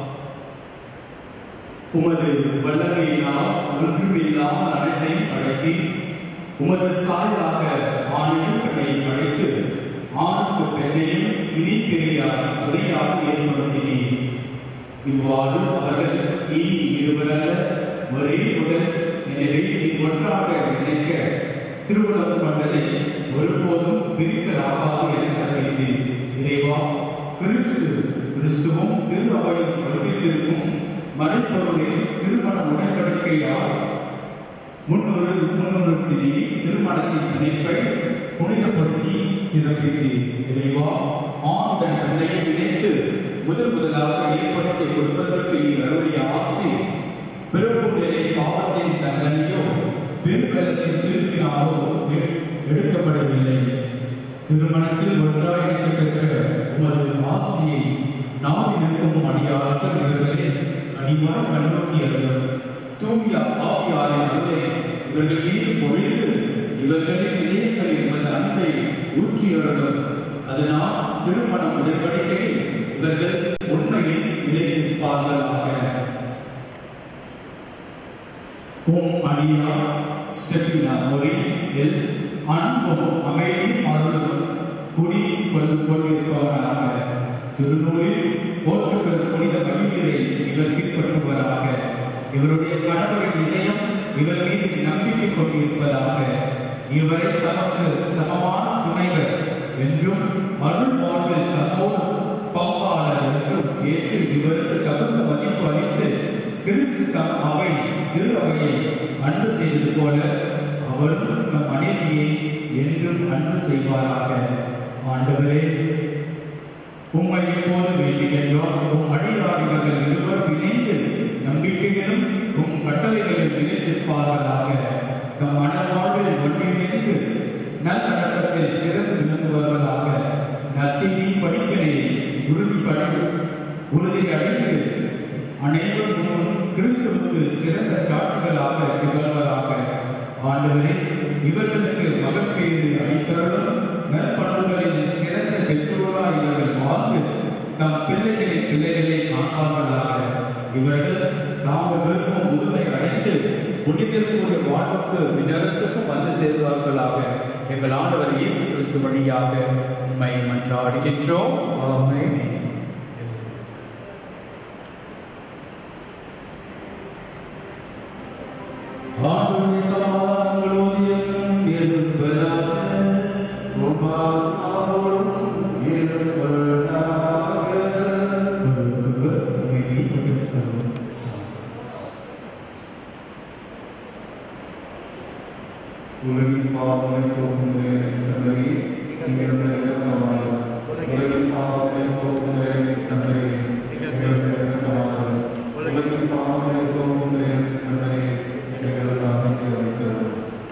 உமது வல்லமையினால் ஒன்றுமில்லாமல் அனைத்தையும் அடக்கி உமது சாயலாக ஆணையும் பெண்ணை அழைத்து ஆணுக்கு பெண்ணையும் இனி பெரியார் துணையாக ஏற்படுத்தினீர் இவ்வாறு அவர்கள் இனி இருவரல்ல ஒரே உடல் எனவே இது ஒன்றாக இணைக்க திருமணம் கொண்டதை ஒருபோதும் பிரிக்கலாகாது என அறிவித்தேன் இறைவா கிறிஸ்து கிறிஸ்துவும் திரு அவையும் வருவித்திருக்கும் மறைப்பொருளில் திருமண உடன்படிக்கையால் முன்னொரு முன்னொருத்தினை திருமணத்தின் இணைப்பை புனிதப்படுத்தி சிறப்பித்து இறைவா ஆணுடன் தன்னையை இணைத்து முதல் முதலாக ஏற்படுத்திய கொடுப்பதற்கு நீ அருளிய ஆசி பிறப்புடைய பாவத்தின் தண்டனையோ பெருக்கலத்தின் தீர்ப்பினாலோ எ- எடுக்கப்படவில்லை திருமணத்தில் ஒன்றாய் இணைக்கப்பெற்ற உமது ஆசியை நாடி நிற்கும் அடியார்கள் இவர்களே அடிவாய் கண்ணோக்கியர்கள் தூய ஆவியாரின் அருளை இவர்கள் மீது பொழிந்து இவர்களின் இதயங்களில் உமது அன்பை ஊற்றியவர்கள் அதனால் திருமண உடன்படிக்கையில் இவர்கள் உண்மையில் நிலைத்திருப்பார்களாக உம் அடியா ஸ்டெபினா முறையில் அன்பும் அமைதி அருளும் குடி கொண்டு கொண்டிருப்பவராக திருநூலில் போற்றுகிற புனித வழிகளை இவர் பின்பற்றுவராக இவருடைய கணவரின் இதயம் இவர் மீது நம்பிக்கை கொண்டிருப்பதாக இவரை தமக்கு சமமான துணைவர் என்றும் அருள் வாழ்வில் தம்மோடு பங்காளர் என்றும் ஏற்று இவருக்கு தகுந்த மதிப்பு அளித்து கிறிஸ்து தம் அவை திரு அவையை அன்பு செய்தது போல அவரும் தம் மனைவியை என்றும் அன்பு செய்வாராக ஆண்டவரே உம்மை இப்போது வேண்டுகின்றோம் உம் அடியாரிகள் இருவரும் இணைந்து நம்பிக்கையிலும் உம் கட்டளைகளில் நிலைத்திருப்பார்களாக தம் மனவாழ்வில் ஒன்றிணைந்து நல்லடக்கத்தில் சிறந்து விளங்குவார்களாக நற்செய்தியின் படிப்பினை உறுதிப்படி உறுதி அடைந்து அனைவரும் முன் கிறிஸ்துவுக்கு சிறந்த சாட்சிகளாக திகழ்வதாக ஆண்டவரே இவர்களுக்கு மகப்பேறு அளித்தவர்களும் நற்பண்புகளில் சிறந்த பெற்றோராய் இவர்கள் வாழ்ந்து தம் பிள்ளைகளின் பிள்ளைகளை காப்பார்களாக இவர்கள் தாங்கள் விரும்பும் முதுமை அடைந்து புனிதக்கூடிய வாழ்வுக்கு வினரசுக்கும் வந்து சேர்வார்களாக எங்கள் ஆண்டவர் இயேசு கிறிஸ்து வழியாக உண்மை மன்றாடுகின்றோம் ஆமென். ஆண்டவருடைய சமாதானங்களோடு என்றும் இருப்பதாக ஒருவருக்கொருவர் அமைதியை பகிர்ந்து கொள்வோம். உலகின் பாவங்களை போக்குகிற சந்ததி எங்களுடைய இரக்கமான உலகின் பாவங்களை போக்குகிற சந்ததி எங்களுடைய இரக்கமான உலகின் பாவங்களை போக்குகிற சந்ததி எங்களுக்காக வைக்கிறது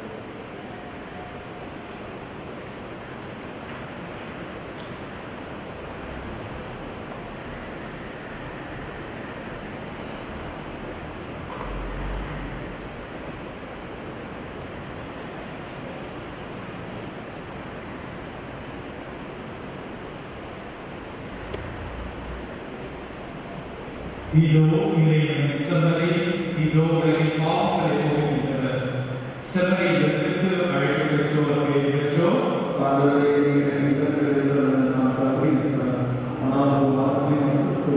இதோ இறைவன் செம்மறி இதோ உலகின் பாவங்களை போகின்றனர் செம்மறி வெற்றிக்கு அழைப்பு பெற்றோர் பேர் பெற்றோர் ஆண்டவரே, நீர் என்னை பெற்றெடுத்தது நான் தகுதியற்றவன். ஆனால் உம் வார்த்தை எனக்கு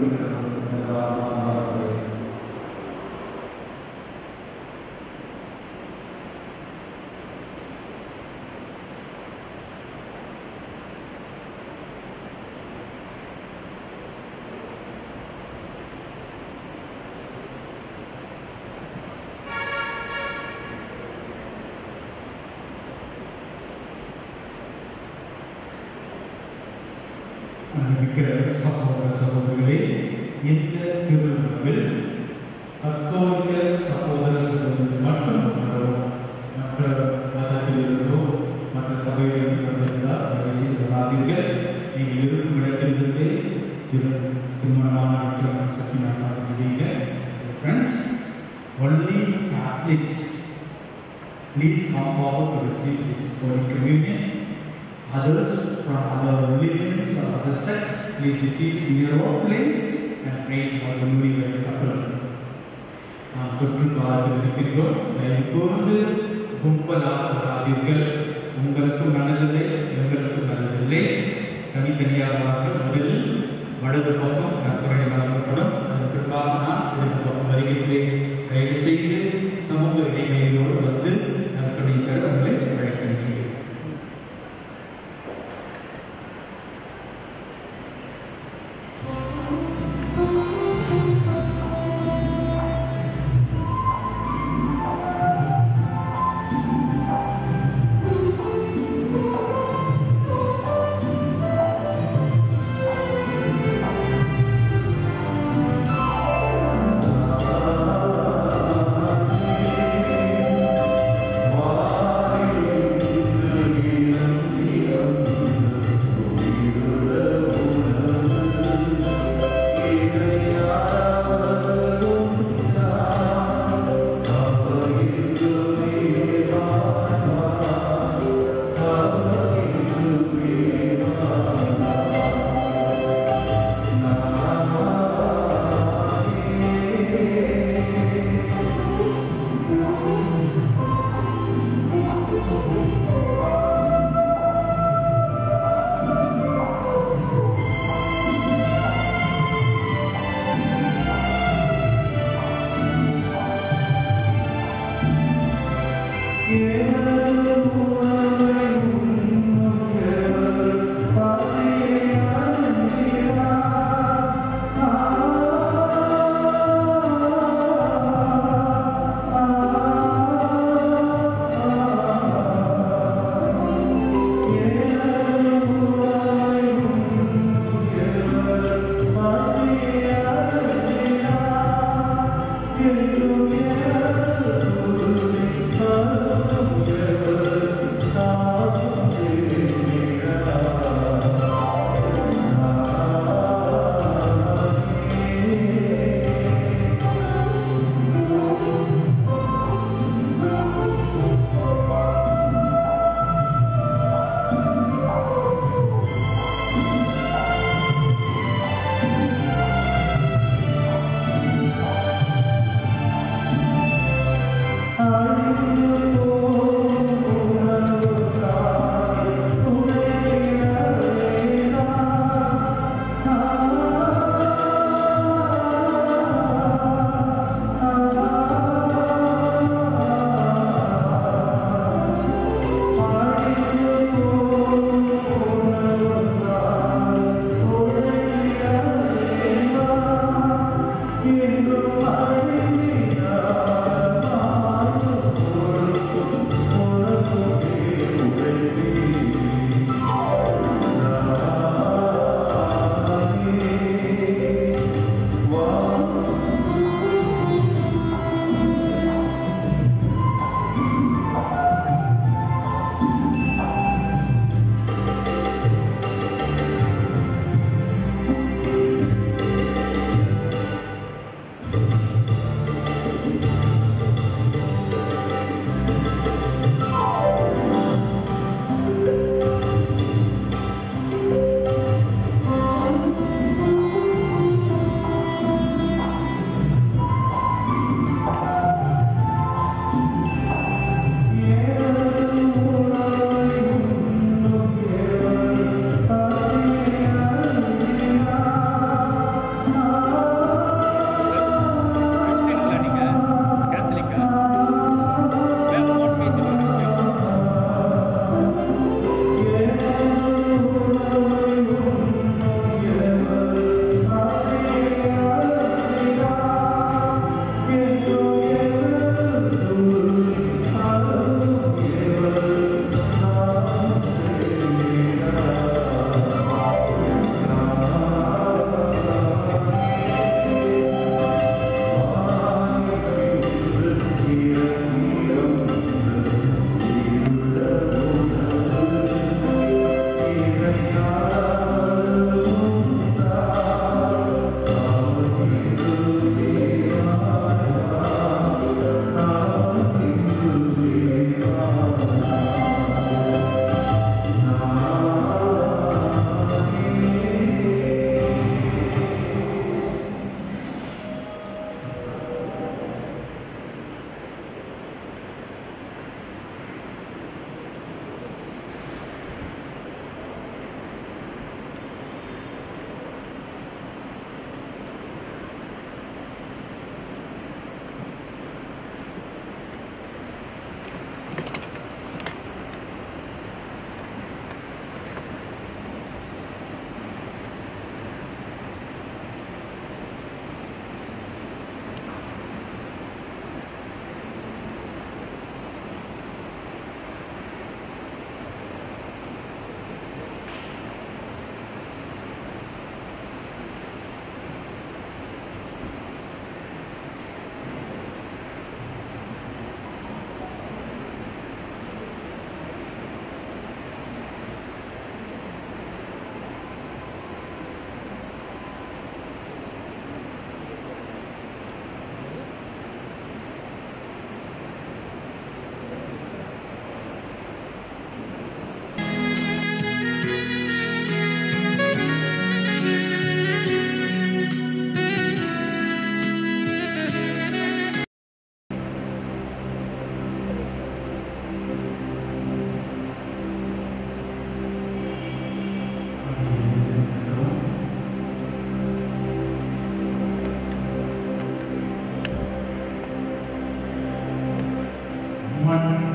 அன்பிக்கிற சகோதர சகோதரிகளே இந்த திருவிழாவில் கத்தோலிக்க சகோதர சகோதரிகள் மட்டும் வரும். மற்ற மதத்திலிருந்தோ மற்ற சபையிலிருந்து வந்திருந்தால் தயவு செய்து வராதீர்கள் நீங்கள் இருக்கும் இடத்திலிருந்தே திரு- திருமணமான இடத்தில் சத்தியமாக முடியுங்க friends only Catholics please come forward to receive this Holy Communion Others from other religions or other sects, please be seated in your own place and pray for the newlywed couple. நாம் தொற்று காலத்தில் இருக்கின்றோம் தயவு கூர்ந்து கும்பலாக வராதீர்கள் உங்களுக்கும் நல்லதில்லை எங்களுக்கும் நல்லதில்லை தனித்தனியாக வாருங்கள் முதலில் வலது பக்கம் நற்பணி வழங்கப்படும் அதன் பின்பாக நான் இடது பக்கம் வருகின்றேன் தயவு செய்து சமூக இடைவெளியோடு வந்து நற்பணி பெற உங்களை அழைக்கின்றேன் Thank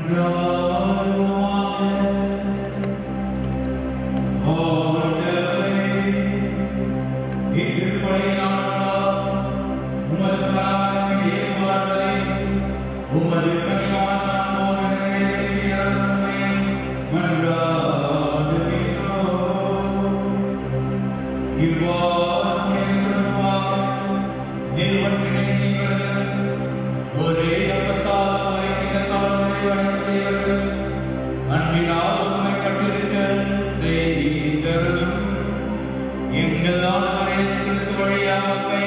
ஒரே அப்பத்தால் ஒரே தினத்தால் நிறைவடைந்தவர்கள் அன்பினால் உண்மைப்பட்டிருக்க செய்தருளும் எங்கள் ஆண்டவரே இயேசு கிறிஸ்து வழியாக உம்மை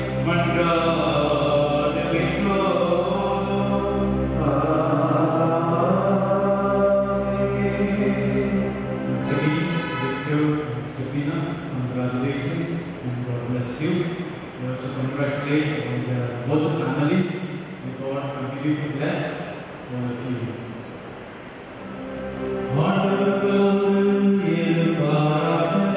மன்றாடுகின்றோம். Second, Victor and Stefina, congratulations and God bless you. We also congratulate on the, both the families. May God continue to bless all of you. ஆண்டவரோடு இருப்பாராக.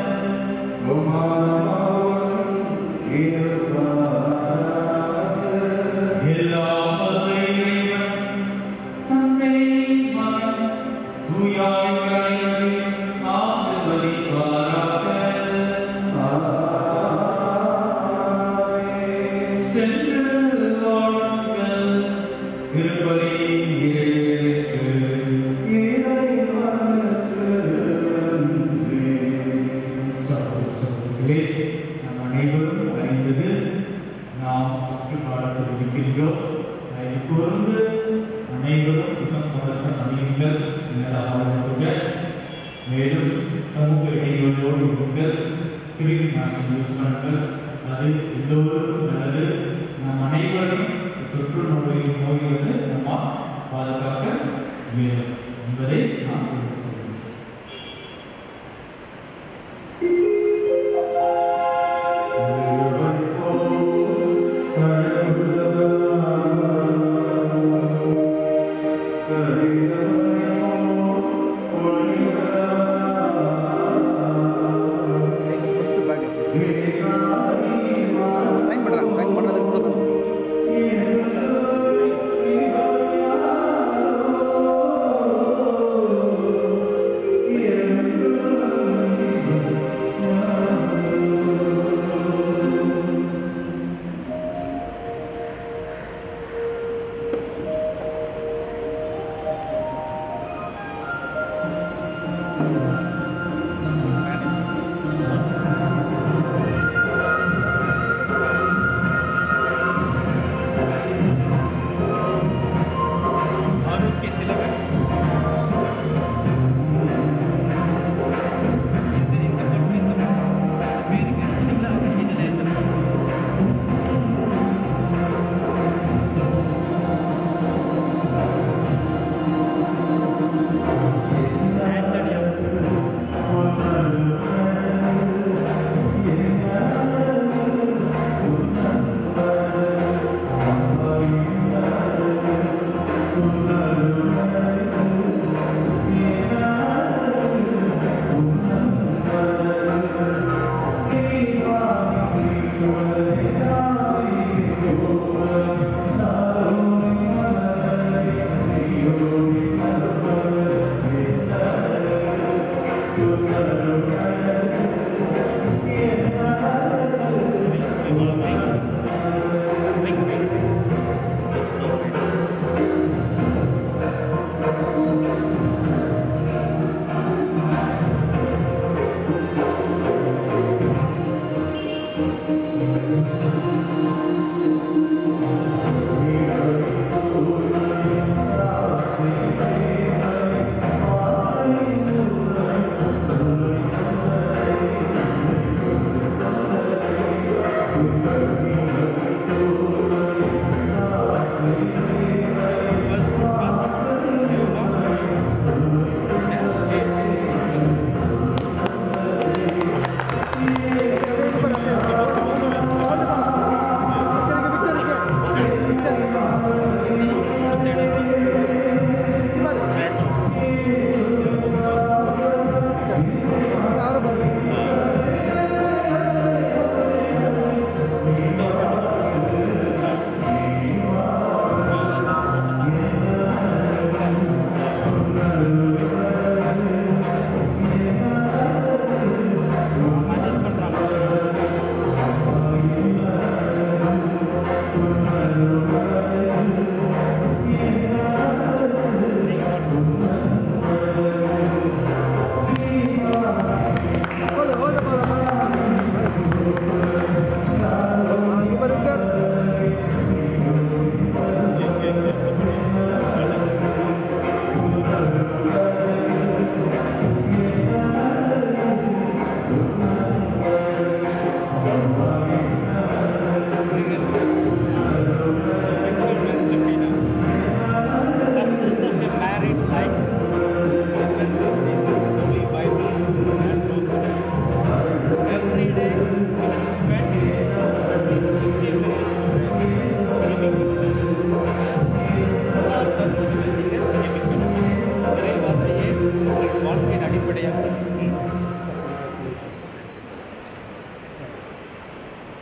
எல்லாம் வல்ல இறைவன், தந்தை, மகன், தூய ஆவியார் அனைவரையும் ஆசீர்வதிப்பாராக. சென்று வாழுங்கள் திருப்பதி சகோதரர்களே நம் அனைவரும் அறிந்தது நாம் பற்று பாடத்தில் இருக்கின்றோம் அதை கூர்ந்து அனைவரும் இன்னும் கவசம் அணியுங்கள் நேராக மேலும் சமூக இடைவெளியோடு இருங்கள் கிருமி நாசினி யூஸ் பண்ணுங்கள் அது எல்லோருக்கும் நல்லது நம் அனைவரும் தொற்று நோய் நோயிலிருந்து நம்ம பாதுகாக்க வேண்டும் என்பதை நாம் புரிந்து கொள்கிறோம். கொஞ்சம் பேக் சைன் பண்ணுறாங்க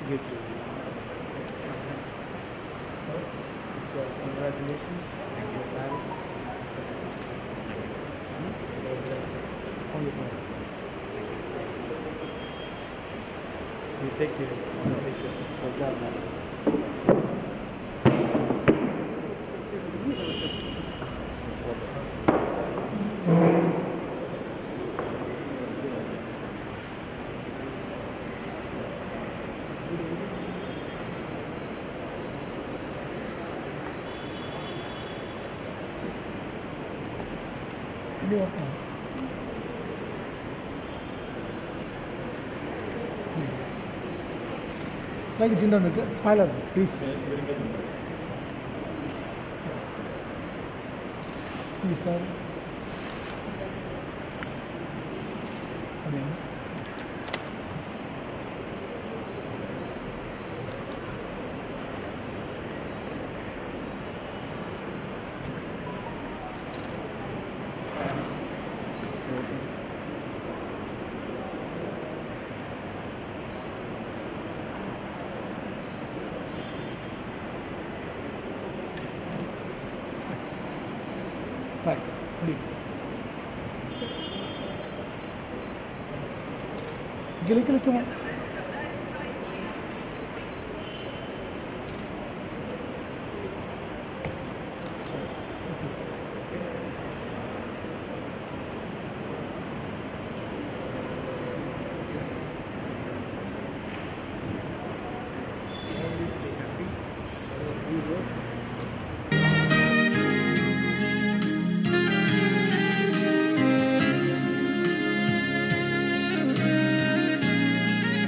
Yes. So, congratulations. Thank you, Larry. God bless you. Only one. You take care. You take this. Good job, man. Like chin down, okay? Smile at me, please. Please, sir. Again. Right. Ready. கிளிக்கு நிற்குமா Thank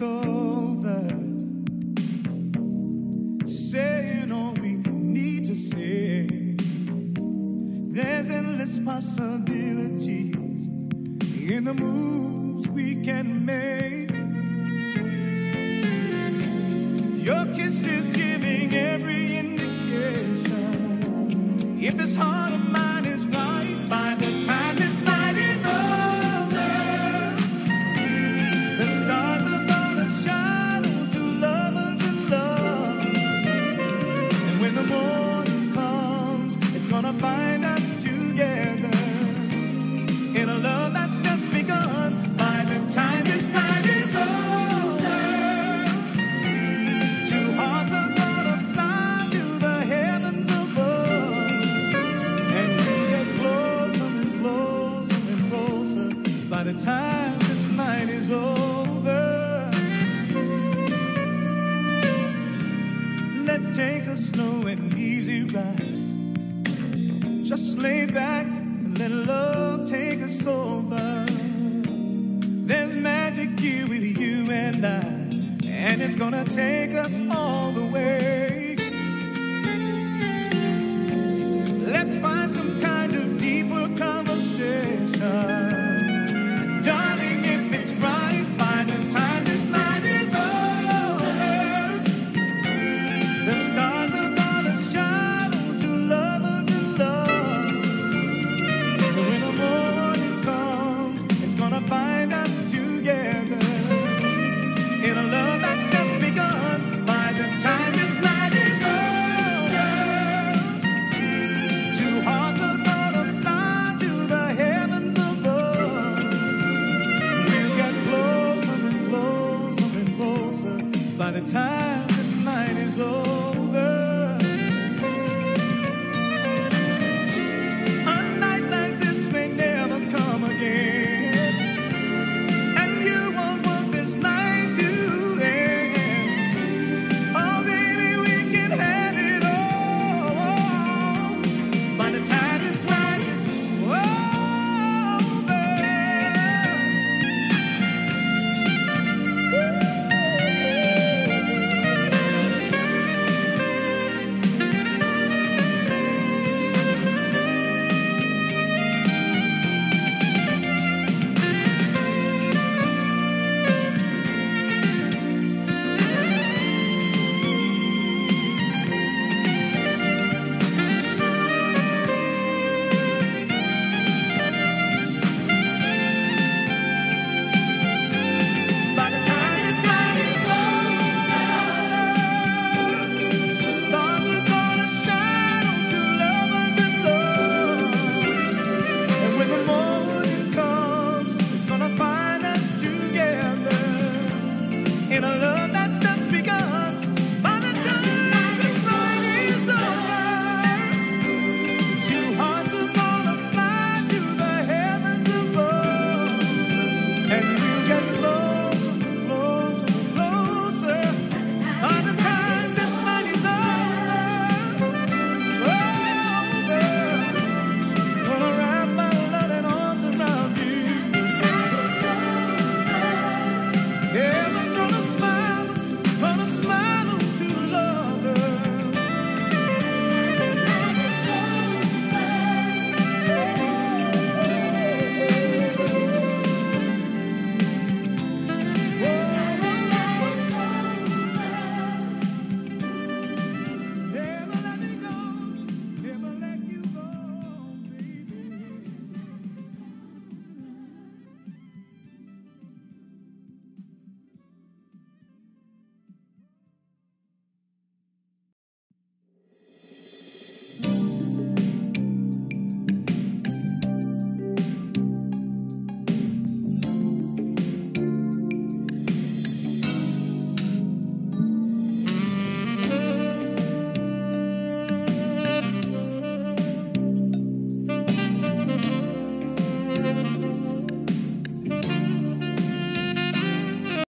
over. Saying all we need to say. There's endless possibilities in the moves we can make. Your kiss is giving every indication. If this heart of mine is right, by the time this night is over, the stars are gonna shine on two lovers in love. And when the morning comes, it's gonna find us together in a love that's just begun. By the time this night is over, two hearts are gonna fly to the heavens above, and we get closer and closer and closer. By the time this night is over. Let's take a slow and easy ride. Just lay back and let love take us over. There's magic here with you and I, and it's gonna take us all the way.